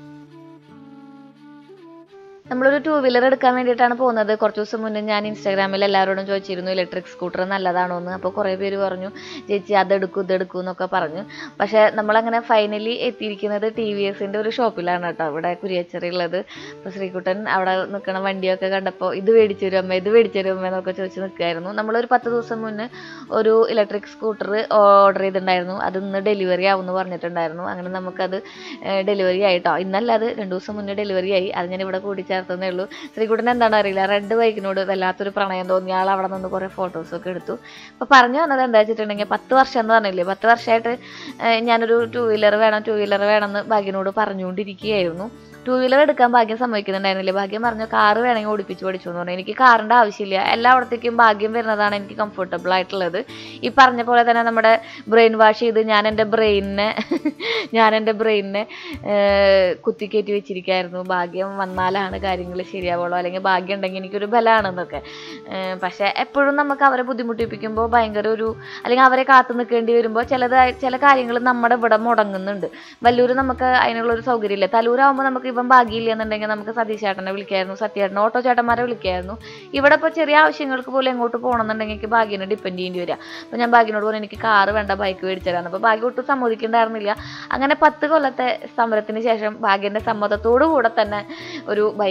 നമ്മളൊരു ടൂ വീലർ എടുക്കാൻ വേണ്ടിയിട്ടാണ് പോകുന്നത് കുറച്ച് ദിവസം മുന്നേ ഞാൻ ഇൻസ്റ്റാഗ്രാമിൽ എല്ലാവരോടും ചോദിച്ചിരുന്നു ഇലക്ട്രിക് സ്കൂട്ടർ നല്ലതാണോ എന്ന് അപ്പോൾ കുറേ പേര് പറഞ്ഞു ചേച്ചി അതെടുക്കൂ ഇതെടുക്കൂ എന്നൊക്കെ പറഞ്ഞു പക്ഷേ നമ്മളങ്ങനെ ഫൈനലി എത്തിയിരിക്കുന്നത് ടി വി എസിൻ്റെ ഒരു ഷോപ്പിലാണ് കേട്ടോ ഇവിടെ കുരിയച്ചറിയുള്ളത് അപ്പോൾ ശ്രീകുട്ടൻ അവിടെ നിൽക്കണ വണ്ടിയൊക്കെ കണ്ടപ്പോൾ ഇത് മേടിച്ചു തരും അമ്മ ഇത് മേടിച്ചു തരും അമ്മ എന്നൊക്കെ ചോദിച്ച് നിൽക്കുമായിരുന്നു നമ്മളൊരു പത്ത് ദിവസം മുന്നേ ഒരു ഇലക്ട്രിക് സ്കൂട്ടർ ഓർഡർ ചെയ്തിട്ടുണ്ടായിരുന്നു അത് ഇന്ന് ഡെലിവറി ആവുമെന്ന് പറഞ്ഞിട്ടുണ്ടായിരുന്നു അങ്ങനെ നമുക്കത് ഡെലിവറി ആയിട്ടോ ഇന്നല്ല അത് രണ്ട് ദിവസം മുന്നേ ഡെലിവറി ആയി അത് ഞാൻ ഇവിടെ കൂടി ചേർത്തതേ ഉള്ളൂ ശ്രീകുട്ടൻ എന്താണ് അറിയില്ല റെഡ് ബൈക്കിനോട് വല്ലാത്തൊരു പ്രണയം തോന്നി ആൾ അവിടെ നിന്ന് കുറേ ഫോട്ടോസൊക്കെ എടുത്തു അപ്പോൾ പറഞ്ഞു വന്നത് എന്താ വെച്ചിട്ടുണ്ടെങ്കിൽ പത്ത് വർഷം എന്ന് പറഞ്ഞില്ലേ പത്ത് വർഷമായിട്ട് ഏഹ് ഞാനൊരു ടൂ വീലർ വേണം ടൂ വീലർ വേണമെന്ന് ഭാഗ്യനോട് പറഞ്ഞുകൊണ്ടിരിക്കുകയായിരുന്നു ടൂ വീലർ എടുക്കാൻ ഭാഗ്യം സമ്മതിക്കുന്നുണ്ടായിരുന്നില്ല ഭാഗ്യം പറഞ്ഞു കാറ് വേണമെങ്കിൽ ഓടിപ്പിച്ച് പഠിച്ചു എന്ന് പറഞ്ഞു എനിക്ക് കാറിൻ്റെ ആവശ്യമില്ല എല്ലായിടത്തേക്കും ഭാഗ്യം വരുന്നതാണ് എനിക്ക് കംഫർട്ടബിൾ ആയിട്ടുള്ളത് ഈ പറഞ്ഞ പോലെ തന്നെ നമ്മുടെ ബ്രെയിൻ വാഷ് ചെയ്ത് ഞാൻ എൻ്റെ ബ്രെയിനിനെ ഞാൻ എൻ്റെ ബ്രെയിനിനെ കുത്തിക്കയറ്റി വെച്ചിരിക്കുകയായിരുന്നു ഭാഗ്യം വന്നാലാണ് കാര്യങ്ങൾ ശരിയാവുള്ളൂ അല്ലെങ്കിൽ ഭാഗ്യം ഉണ്ടെങ്കിൽ എനിക്കൊരു ബലമാണെന്നൊക്കെ ഏഹ് പക്ഷേ എപ്പോഴും നമുക്ക് അവരെ ബുദ്ധിമുട്ടിപ്പിക്കുമ്പോൾ ഭയങ്കര ഒരു അല്ലെങ്കിൽ അവരെ കാത്തു നിൽക്കേണ്ടി വരുമ്പോൾ ചിലത് ചില കാര്യങ്ങൾ നമ്മുടെ ഇവിടെ മുടങ്ങുന്നുണ്ട് വല്ലൂർ നമുക്ക് അതിനുള്ളൊരു സൗകര്യമില്ല തലൂരാകുമ്പോൾ നമുക്ക് ഇപ്പം ഭാഗ്യമില്ല എന്നുണ്ടെങ്കിൽ നമുക്ക് സതീഷ് ചേട്ടനെ വിളിക്കായിരുന്നു സത്യേട്ടനെ ഓട്ടോ ചേട്ടന്മാരെ വിളിക്കായിരുന്നു ഇവിടെ ഇപ്പോൾ ചെറിയ ആവശ്യങ്ങൾക്ക് പോലും എങ്ങോട്ട് പോകണമെന്നുണ്ടെങ്കിൽ എനിക്ക് ഭാഗ്യനെ ഡിപ്പെൻഡ് ചെയ്യേണ്ടി വരിക അപ്പോൾ ഞാൻ ഭാഗ്യനോട് പറഞ്ഞു എനിക്ക് കാറ് വേണ്ട ബൈക്ക് മേടിച്ചു തരാമെന്ന് അപ്പോൾ ഭാഗ്യം ഒട്ടും സമ്മതിക്കുന്നുണ്ടായിരുന്നില്ല അങ്ങനെ പത്ത് കൊല്ലത്തെ സമരത്തിന് ശേഷം ഭാഗ്യൻ്റെ സമ്മതത്തോടു കൂടെ തന്നെ ഒരു ബൈക്ക്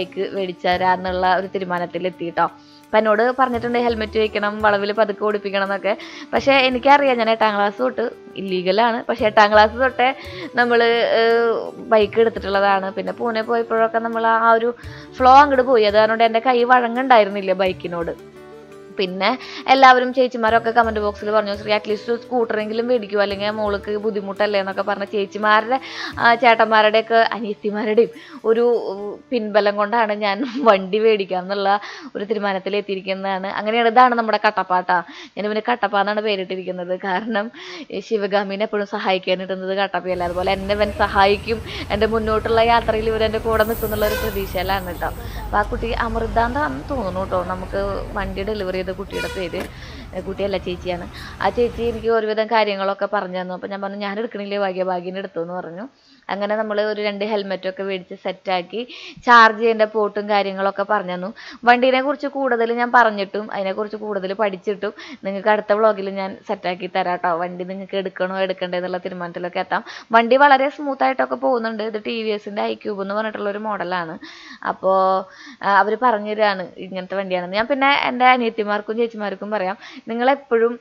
ബൈക്ക് മേടിച്ചാരാന്നുള്ള ഒരു തീരുമാനത്തിൽ എത്തിയിട്ടോ അപ്പം എന്നോട് പറഞ്ഞിട്ടുണ്ട് ഹെൽമെറ്റ് വെക്കണം വളവിൽ പതുക്കെ ഓടിപ്പിക്കണം എന്നൊക്കെ പക്ഷേ എനിക്കറിയാം ഞാൻ എട്ടാം ക്ലാസ് തൊട്ട് ഇല്ലീഗലാണ് പക്ഷേ എട്ടാം ക്ലാസ് തൊട്ടേ നമ്മൾ ബൈക്ക് എടുത്തിട്ടുള്ളതാണ് പിന്നെ പൂനെ പോയപ്പോഴൊക്കെ നമ്മൾ ആ ഒരു ഫ്ലോ അങ്ങോട്ട് പോയി അത് കാരണം എൻ്റെ കൈ വഴങ്ങുണ്ടായിരുന്നില്ല ബൈക്കിനോട് പിന്നെ എല്ലാവരും ചേച്ചിമാരൊക്കെ കമന്റ് ബോക്സിൽ പറഞ്ഞു ശ്രീ അറ്റ്ലീസ്റ്റ് ഒരു സ്കൂട്ടറെങ്കിലും മേടിക്കുമോ അല്ലെങ്കിൽ മോൾക്ക് ബുദ്ധിമുട്ടല്ലേ എന്നൊക്കെ പറഞ്ഞ ചേച്ചിമാരുടെ ആ, ചേട്ടന്മാരുടെയൊക്കെ അനിയത്തിമാരുടെയും ഒരു ഉം, പിൻബലം കൊണ്ടാണ് ഞാൻ വണ്ടി മേടിക്കാം എന്നുള്ള ഒരു തീരുമാനത്തിൽ എത്തിയിരിക്കുന്നതാണ് അങ്ങനെയാണ് ഇതാണ് നമ്മുടെ കട്ടപ്പാട്ട ഞാൻ ഇവന് കട്ടപ്പ എന്നാണ് പേരിട്ടിരിക്കുന്നത് കാരണം ഈ ശിവഗാമിനെ എപ്പോഴും സഹായിക്കാൻ ഇടുന്നത് കട്ടപ്പയല്ല അതുപോലെ എന്നെ ഇവൻ സഹായിക്കും എൻ്റെ മുന്നോട്ടുള്ള യാത്രയിൽ ഇവർ എൻ്റെ കൂടെ നിൽക്കുന്നുള്ള ഒരു പ്രതീക്ഷയിലാണ് കേട്ടോ അപ്പോൾ ആ കുട്ടി അമൃതാന്താന്ന് തോന്നുന്നു കേട്ടോ നമുക്ക് വണ്ടി ഡെലിവറി ചെയ്ത കുട്ടിയുടെ പേര് ഏ, കുട്ടിയല്ല ചേച്ചിയാണ് ആ ചേച്ചി എനിക്ക് ഒരുവിധം കാര്യങ്ങളൊക്കെ പറഞ്ഞു തന്നു അപ്പോൾ ഞാൻ പറഞ്ഞു ഞാൻ എടുക്കണില്ലേ ഭാഗ്യ ഭാഗ്യനെ എടുത്തു എന്ന് പറഞ്ഞു അങ്ങനെ നമ്മൾ ഒരു രണ്ട് ഹെൽമെറ്റൊക്കെ മേടിച്ച് സെറ്റാക്കി ചാർജ് ചെയ്യേണ്ട പോർട്ടും കാര്യങ്ങളൊക്കെ പറഞ്ഞു തന്നു വണ്ടീനെ കുറിച്ച് കൂടുതൽ ഞാൻ പറഞ്ഞിട്ടും അതിനെക്കുറിച്ച് കൂടുതൽ പഠിച്ചിട്ടും നിങ്ങൾക്ക് അടുത്ത വ്ളോഗിൽ ഞാൻ സെറ്റാക്കി തരാം കേട്ടോ വണ്ടി നിങ്ങൾക്ക് എടുക്കണോ എടുക്കണ്ടേ എന്നുള്ള തീരുമാനത്തിലൊക്കെ എത്താം വണ്ടി വളരെ സ്മൂത്ത് ആയിട്ടൊക്കെ പോകുന്നുണ്ട് ഇത് ടി വി എസിൻ്റെ ഐ ക്യൂബ് എന്ന് പറഞ്ഞിട്ടുള്ള ഒരു മോഡലാണ് അപ്പോൾ അവർ പറഞ്ഞു തരാണ് ഇങ്ങനത്തെ വണ്ടിയാണെന്ന് ഞാൻ പിന്നെ എൻ്റെ അനിയത്തിമാർക്കും ചേച്ചിമാർക്കും പറയാം നിങ്ങളെപ്പോഴും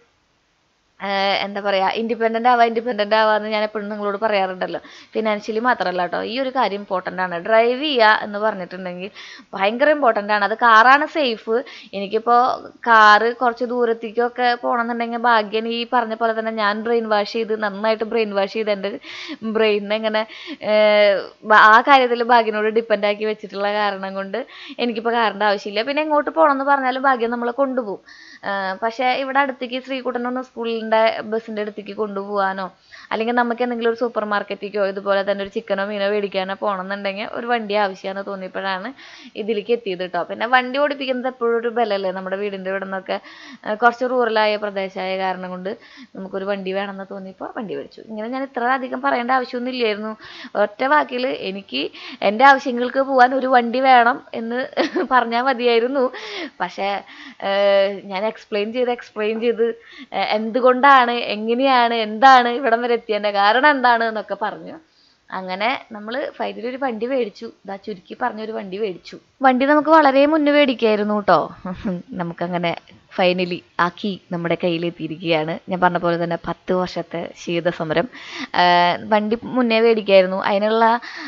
ആഹ് എന്താ പറയുക ഇൻഡിപെൻഡൻ്റ് ആവാ ഇൻഡിപെൻഡൻ്റ് ആവാന്ന് ഞാൻ എപ്പോഴും നിങ്ങളോട് പറയാറുണ്ടല്ലോ ഫിനാൻഷ്യലി മാത്രമല്ല കേട്ടോ ഈ ഒരു കാര്യം ഇമ്പോർട്ടൻ്റ് ആണ് ഡ്രൈവ് ചെയ്യുക എന്ന് പറഞ്ഞിട്ടുണ്ടെങ്കിൽ ഭയങ്കര ഇമ്പോർട്ടൻ്റ് ആണ് അത് കാറാണ് സേഫ് എനിക്കിപ്പോൾ കാറ് കുറച്ച് ദൂരത്തേക്കൊക്കെ പോകണമെന്നുണ്ടെങ്കിൽ ഭാഗ്യം ഈ പറഞ്ഞ പോലെ തന്നെ ഞാൻ ബ്രെയിൻ വാഷ് ചെയ്ത് നന്നായിട്ട് ബ്രെയിൻ വാഷ് ചെയ്ത് എൻ്റെ ബ്രെയിനിനെ ഇങ്ങനെ ആഹ് ബ- ആ കാര്യത്തിൽ ഭാഗ്യനോട് ഡിപ്പെൻഡ് ആക്കി വെച്ചിട്ടുള്ള കാരണം കൊണ്ട് എനിക്കിപ്പോൾ കാറിൻ്റെ ആവശ്യമില്ല പിന്നെ എങ്ങോട്ട് പോകണമെന്ന് പറഞ്ഞാലും ഭാഗ്യം നമ്മളെ കൊണ്ടുപോകും ആഹ് പക്ഷേ ഇവിടെ അടുത്തേക്ക് ശ്രീകുട്ടനൊന്ന് സ്കൂളിൻ്റെ ബസ്സിൻ്റെ അടുത്തേക്ക് കൊണ്ടുപോകാനോ അല്ലെങ്കിൽ നമുക്ക് എന്തെങ്കിലും ഒരു സൂപ്പർ മാർക്കറ്റിലേക്കോ ഇതുപോലെ തന്നെ ഒരു ചിക്കനോ മീനോ മേടിക്കാനോ പോകണമെന്നുണ്ടെങ്കിൽ ഒരു വണ്ടി ആവശ്യമാണെന്ന് തോന്നിയപ്പോഴാണ് ഇതിലേക്ക് എത്തിയത് കേട്ടോ പിന്നെ വണ്ടി ഓടിപ്പിക്കുന്നത് എപ്പോഴും ഒരു ബലമല്ലേ നമ്മുടെ വീടിൻ്റെ ഇവിടെ നിന്നൊക്കെ ആഹ് കുറച്ച് റൂറലായ പ്രദേശമായ കാരണം കൊണ്ട് നമുക്കൊരു വണ്ടി വേണമെന്ന് തോന്നിയപ്പോൾ വണ്ടി മേടിച്ചു ഇങ്ങനെ ഞാൻ ഇത്ര അധികം പറയേണ്ട ആവശ്യമൊന്നും ഇല്ലായിരുന്നു ഒറ്റ വാക്കിൽ എനിക്ക് എൻ്റെ ആവശ്യങ്ങൾക്ക് പോകാൻ ഒരു വണ്ടി വേണം എന്ന് പറഞ്ഞാൽ മതിയായിരുന്നു പക്ഷേ ഏഹ് ഞാൻ എക്സ്പ്ലെയിൻ ചെയ്ത് എക്സ്പ്ലെയിൻ ചെയ്ത് ഏഹ് എന്തുകൊണ്ടാണ് എങ്ങനെയാണ് എന്താണ് ഇവിടം വരെ എത്തിയതിൻ്റെ കാരണം എന്താണ് എന്നൊക്കെ പറഞ്ഞു അങ്ങനെ നമ്മൾ ഫൈനലി ഒരു വണ്ടി മേടിച്ചു ഇതാ ചുരുക്കി പറഞ്ഞൊരു വണ്ടി മേടിച്ചു വണ്ടി നമുക്ക് വളരെ മുന്നേ മേടിക്കായിരുന്നു കേട്ടോ നമുക്കങ്ങനെ ഫൈനലി ആ കീ നമ്മുടെ കയ്യിലെത്തിയിരിക്കുകയാണ് ഞാൻ പറഞ്ഞ പോലെ തന്നെ പത്ത് വർഷത്തെ ശീതസമരം ആഹ് വണ്ടി മുന്നേ മേടിക്കായിരുന്നു അതിനുള്ള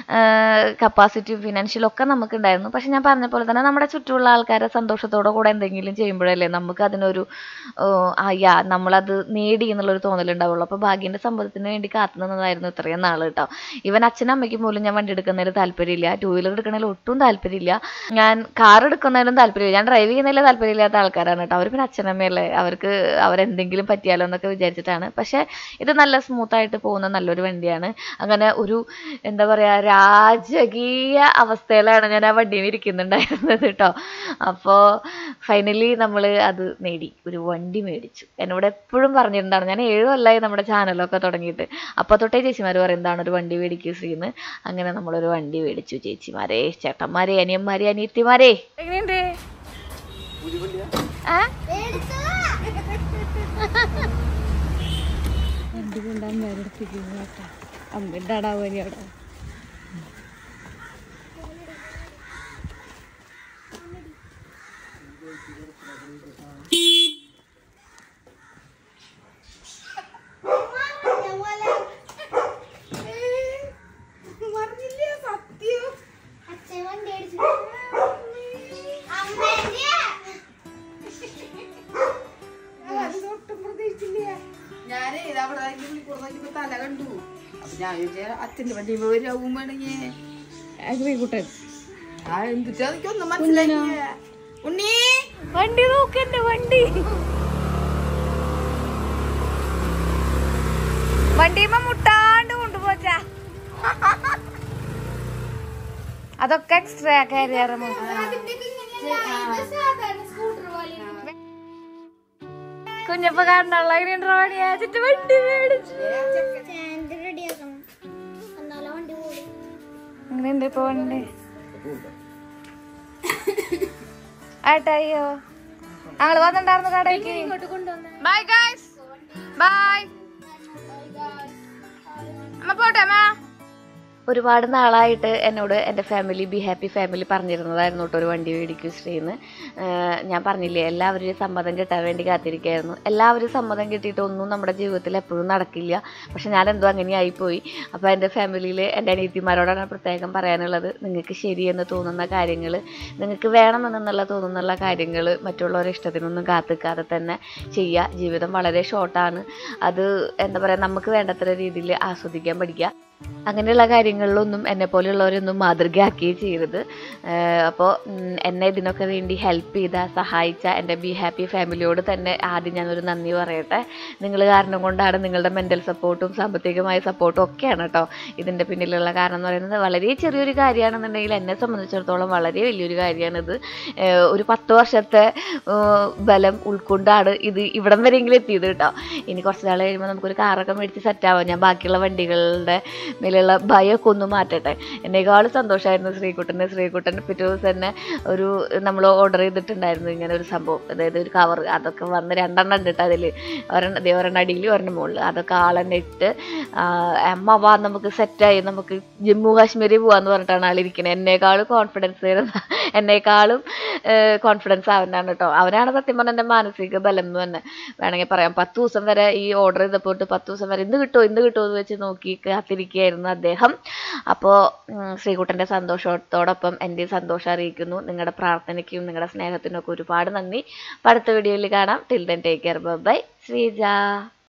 കപ്പാസിറ്റി ഫിനാൻഷ്യൽ ഒക്കെ നമുക്കുണ്ടായിരുന്നു പക്ഷെ ഞാൻ പറഞ്ഞ പോലെ തന്നെ നമ്മുടെ ചുറ്റുമുള്ള ആൾക്കാരെ സന്തോഷത്തോടെ കൂടെ എന്തെങ്കിലും ചെയ്യുമ്പോഴല്ലേ നമുക്ക് അതിനൊരു അയ്യാ നമ്മളത് നേടി എന്നുള്ളൊരു തോന്നലുണ്ടാവുള്ളൂ അപ്പോൾ ഭാഗ്യൻ്റെ സമ്മതത്തിന് വേണ്ടി കാത്തു നിന്നതായിരുന്നു ഇത്രയും നാൾ കേട്ടോ ഇവൻ അച്ഛനും അമ്മയ്ക്കും പോലും ഞാൻ വണ്ടി എടുക്കുന്നതിൽ താല്പര്യമില്ല ടൂ വീലർ എടുക്കുന്നതിൽ ഒട്ടും താല്പര്യമില്ല ഞാൻ കാർ എടുക്കുന്നതിലും താല്പര്യമില്ല ഞാൻ ഡ്രൈവ് ചെയ്യുന്നതിൽ താല്പര്യമില്ലാത്ത ആൾക്കാരാണ് കേട്ടോ അവർ പിന്നെ അച്ഛനമ്മയല്ലേ അവർക്ക് അവരെന്തെങ്കിലും പറ്റിയാലോ എന്നൊക്കെ വിചാരിച്ചിട്ടാണ് പക്ഷേ ഇത് നല്ല സ്മൂത്തായിട്ട് പോകുന്ന നല്ലൊരു വണ്ടിയാണ് അങ്ങനെ ഒരു എന്താ പറയുക രാജകീയ അവസ്ഥയിലാണ് ഞാൻ ആ വണ്ടിയിൽ ഇരിക്കുന്നുണ്ടായിരുന്നത് കേട്ടോ അപ്പോൾ ഫൈനലി നമ്മൾ അത് നേടി ഒരു വണ്ടി മേടിച്ചു എന്നോട് എപ്പോഴും പറഞ്ഞിട്ടുണ്ടാണ് ഞാൻ ഏഴ് കൊല്ലമായി നമ്മുടെ ചാനലൊക്കെ തുടങ്ങിയിട്ട് അപ്പോൾ തൊട്ടേ ചേച്ചിമാർ പറയുന്നതാണ് ഒരു വണ്ടി മേടിക്കുക ശ്രീന്ന് അങ്ങനെ നമ്മളൊരു വണ്ടി മേടിച്ചു ചേച്ചിമാരെ ചേട്ടന്മാരെ അനിയന്മാരെ അനിയത്തിമാരെ എങ്ങനെയുണ്ട് അമ്മണ്ടാടാവുക അവിടെ അച്ഛൻ വണ്ടി അടിച്ചു അമ്മേന്റെ ഞാനേ ഇതാ അവിടെ വിളിക്കൂടെ നോക്കിയപ്പോ തല കണ്ടു അപ്പൊ ഞാൻ വിചാരിച്ച അച്ഛന്റെ വണ്ടി വരാവും വേണമെങ്കിൽ ശ്രീകുട്ടൻ ആ എന്തിട്ടാ എനിക്കൊന്നും മനസ്സിലായില്ല ഉണ്ണി വണ്ടി നോക്കണ്ട വണ്ടി വണ്ടിയുമ്പോ മുട്ടാണ്ട് കൊണ്ടുപോച്ചാ അതൊക്കെ എക്സ്ട്രാ കയറിയാറമോ സാധാരണ സ്കൂട്ടർ പോലെ കുഞ്ഞപ്പ കാണുന്നുള്ള വണ്ടിയാച്ചിട്ട് വണ്ടി മേടിച്ചു ചാൻഡ് റെഡിയാക്കണം എന്നാലും വണ്ടി പോകും അങ്ങനെയുണ്ട് ഇപ്പൊ വണ്ടി ആട്ടാ അയ്യോ ഞങ്ങള് വന്നിണ്ടായിരുന്നു കടയ്ക്ക് ബൈ ഗൈസ് ബൈ അമ്മ പോട്ടെ അമ്മ ഒരുപാട് നാളായിട്ട് എന്നോട് എൻ്റെ ഫാമിലി ബി ഹാപ്പി ഫാമിലി പറഞ്ഞിരുന്നതായിരുന്നു കേട്ടോ ഒരു വണ്ടി മേടിക്കും ശ്രീന്ന് ഏഹ് ഞാൻ പറഞ്ഞില്ലേ എല്ലാവരുടെയും സമ്മതം കിട്ടാൻ വേണ്ടി കാത്തിരിക്കുകയായിരുന്നു എല്ലാവരും സമ്മതം കിട്ടിയിട്ട് ഒന്നും നമ്മുടെ ജീവിതത്തിൽ എപ്പോഴും നടക്കില്ല പക്ഷെ ഞാൻ എന്തോ അങ്ങനെ ആയിപ്പോയി അപ്പോൾ എൻ്റെ ഫാമിലിയിൽ എൻ്റെ അനിയത്തിമാരോടാണ് പ്രത്യേകം പറയാനുള്ളത് നിങ്ങൾക്ക് ശരിയെന്ന് തോന്നുന്ന കാര്യങ്ങൾ നിങ്ങൾക്ക് വേണമെന്നുള്ള തോന്നുന്നുള്ള കാര്യങ്ങൾ മറ്റുള്ളവരുടെ ഇഷ്ടത്തിനൊന്നും കാത്തിക്കാതെ തന്നെ ചെയ്യുക ജീവിതം വളരെ ഷോർട്ടാണ് അത് എന്താ പറയുക നമുക്ക് വേണ്ടത്ര രീതിയിൽ ആസ്വദിക്കാൻ പഠിക്കുക അങ്ങനെയുള്ള കാര്യങ്ങളിലൊന്നും എന്നെ പോലെയുള്ളവരൊന്നും മാതൃകയാക്കുകയും ചെയ്യരുത് അപ്പോൾ എന്നെ ഇതിനൊക്കെ വേണ്ടി ഹെൽപ്പ് ചെയ്ത സഹായിച്ച എൻ്റെ ബി ഹാപ്പി ഫാമിലിയോട് തന്നെ ആദ്യം ഞാനൊരു നന്ദി പറയട്ടെ നിങ്ങൾ കാരണം കൊണ്ടാണ് നിങ്ങളുടെ മെൻ്റൽ സപ്പോർട്ടും സാമ്പത്തികമായ സപ്പോർട്ടും ഒക്കെയാണ് കേട്ടോ ഇതിൻ്റെ പിന്നിലുള്ള കാരണം എന്ന് പറയുന്നത് വളരെ ചെറിയൊരു കാര്യമാണെന്നുണ്ടെങ്കിൽ എന്നെ സംബന്ധിച്ചിടത്തോളം വളരെ വലിയൊരു കാര്യമാണിത് ഏഹ് ഒരു പത്ത് വർഷത്തെ ഏഹ് ബലം ഉൾക്കൊണ്ടാണ് ഇത് ഇവിടം വരെയെങ്കിലും എത്തിയത് കേട്ടോ ഇനി കുറച്ച് നാൾ കഴിയുമ്പോൾ നമുക്കൊരു കാറൊക്കെ മേടിച്ച് സെറ്റാവാം ഞാൻ ബാക്കിയുള്ള വണ്ടികളുടെ മേലുള്ള ഭയമൊക്കെ ഒന്ന് മാറ്റട്ടെ എന്നേക്കാളും സന്തോഷമായിരുന്നു ശ്രീകുട്ടന് ശ്രീകുട്ടൻ പിറ്റേ ദിവസം തന്നെ ഒരു നമ്മൾ ഓർഡർ ചെയ്തിട്ടുണ്ടായിരുന്നു ഇങ്ങനെ ഒരു സംഭവം അതായത് ഒരു കവർ അതൊക്കെ വന്ന് രണ്ടെണ്ണം ഉണ്ട് കേട്ടോ അതിൽ ഒരെണ്ണം ദേ ഒരെണ്ണം അടിയിൽ ഒരെണ്ണം മുകളിൽ അതൊക്കെ ആളെന്നെ ഇട്ട് ആ, അമ്മ വാ നമുക്ക് സെറ്റായി നമുക്ക് ജമ്മു കാശ്മീർ പോവാന്ന് പറഞ്ഞിട്ടാണ് ആളിരിക്കുന്നത് എന്നേക്കാളും കോൺഫിഡൻസ് എന്നേക്കാളും കോൺഫിഡൻസ് അവനാണ് കേട്ടോ അവനാണ് സത്യം പറഞ്ഞാൽ എൻ്റെ മാനസിക ബലം എന്ന് തന്നെ വേണമെങ്കിൽ പറയാം പത്ത് ദിവസം വരെ ഈ ഓർഡർ ചെയ്തപ്പോൾ തൊട്ട് പത്ത് ദിവസം വരെ ഇന്ന് കിട്ടുമോ ഇന്ന് കിട്ടുമോ എന്ന് വെച്ച് നോക്കി കാത്തിരിക്കുകയായിരുന്നു അദ്ദേഹം അപ്പോൾ ശ്രീകുട്ടൻ്റെ സന്തോഷത്തോടൊപ്പം എൻ്റെ സന്തോഷം അറിയിക്കുന്നു നിങ്ങളുടെ പ്രാർത്ഥനയ്ക്കും നിങ്ങളുടെ സ്നേഹത്തിനും ഒക്കെ ഒരുപാട് നന്ദി അപ്പോൾ അടുത്ത വീഡിയോയിൽ കാണാം till then take care bye Sreeja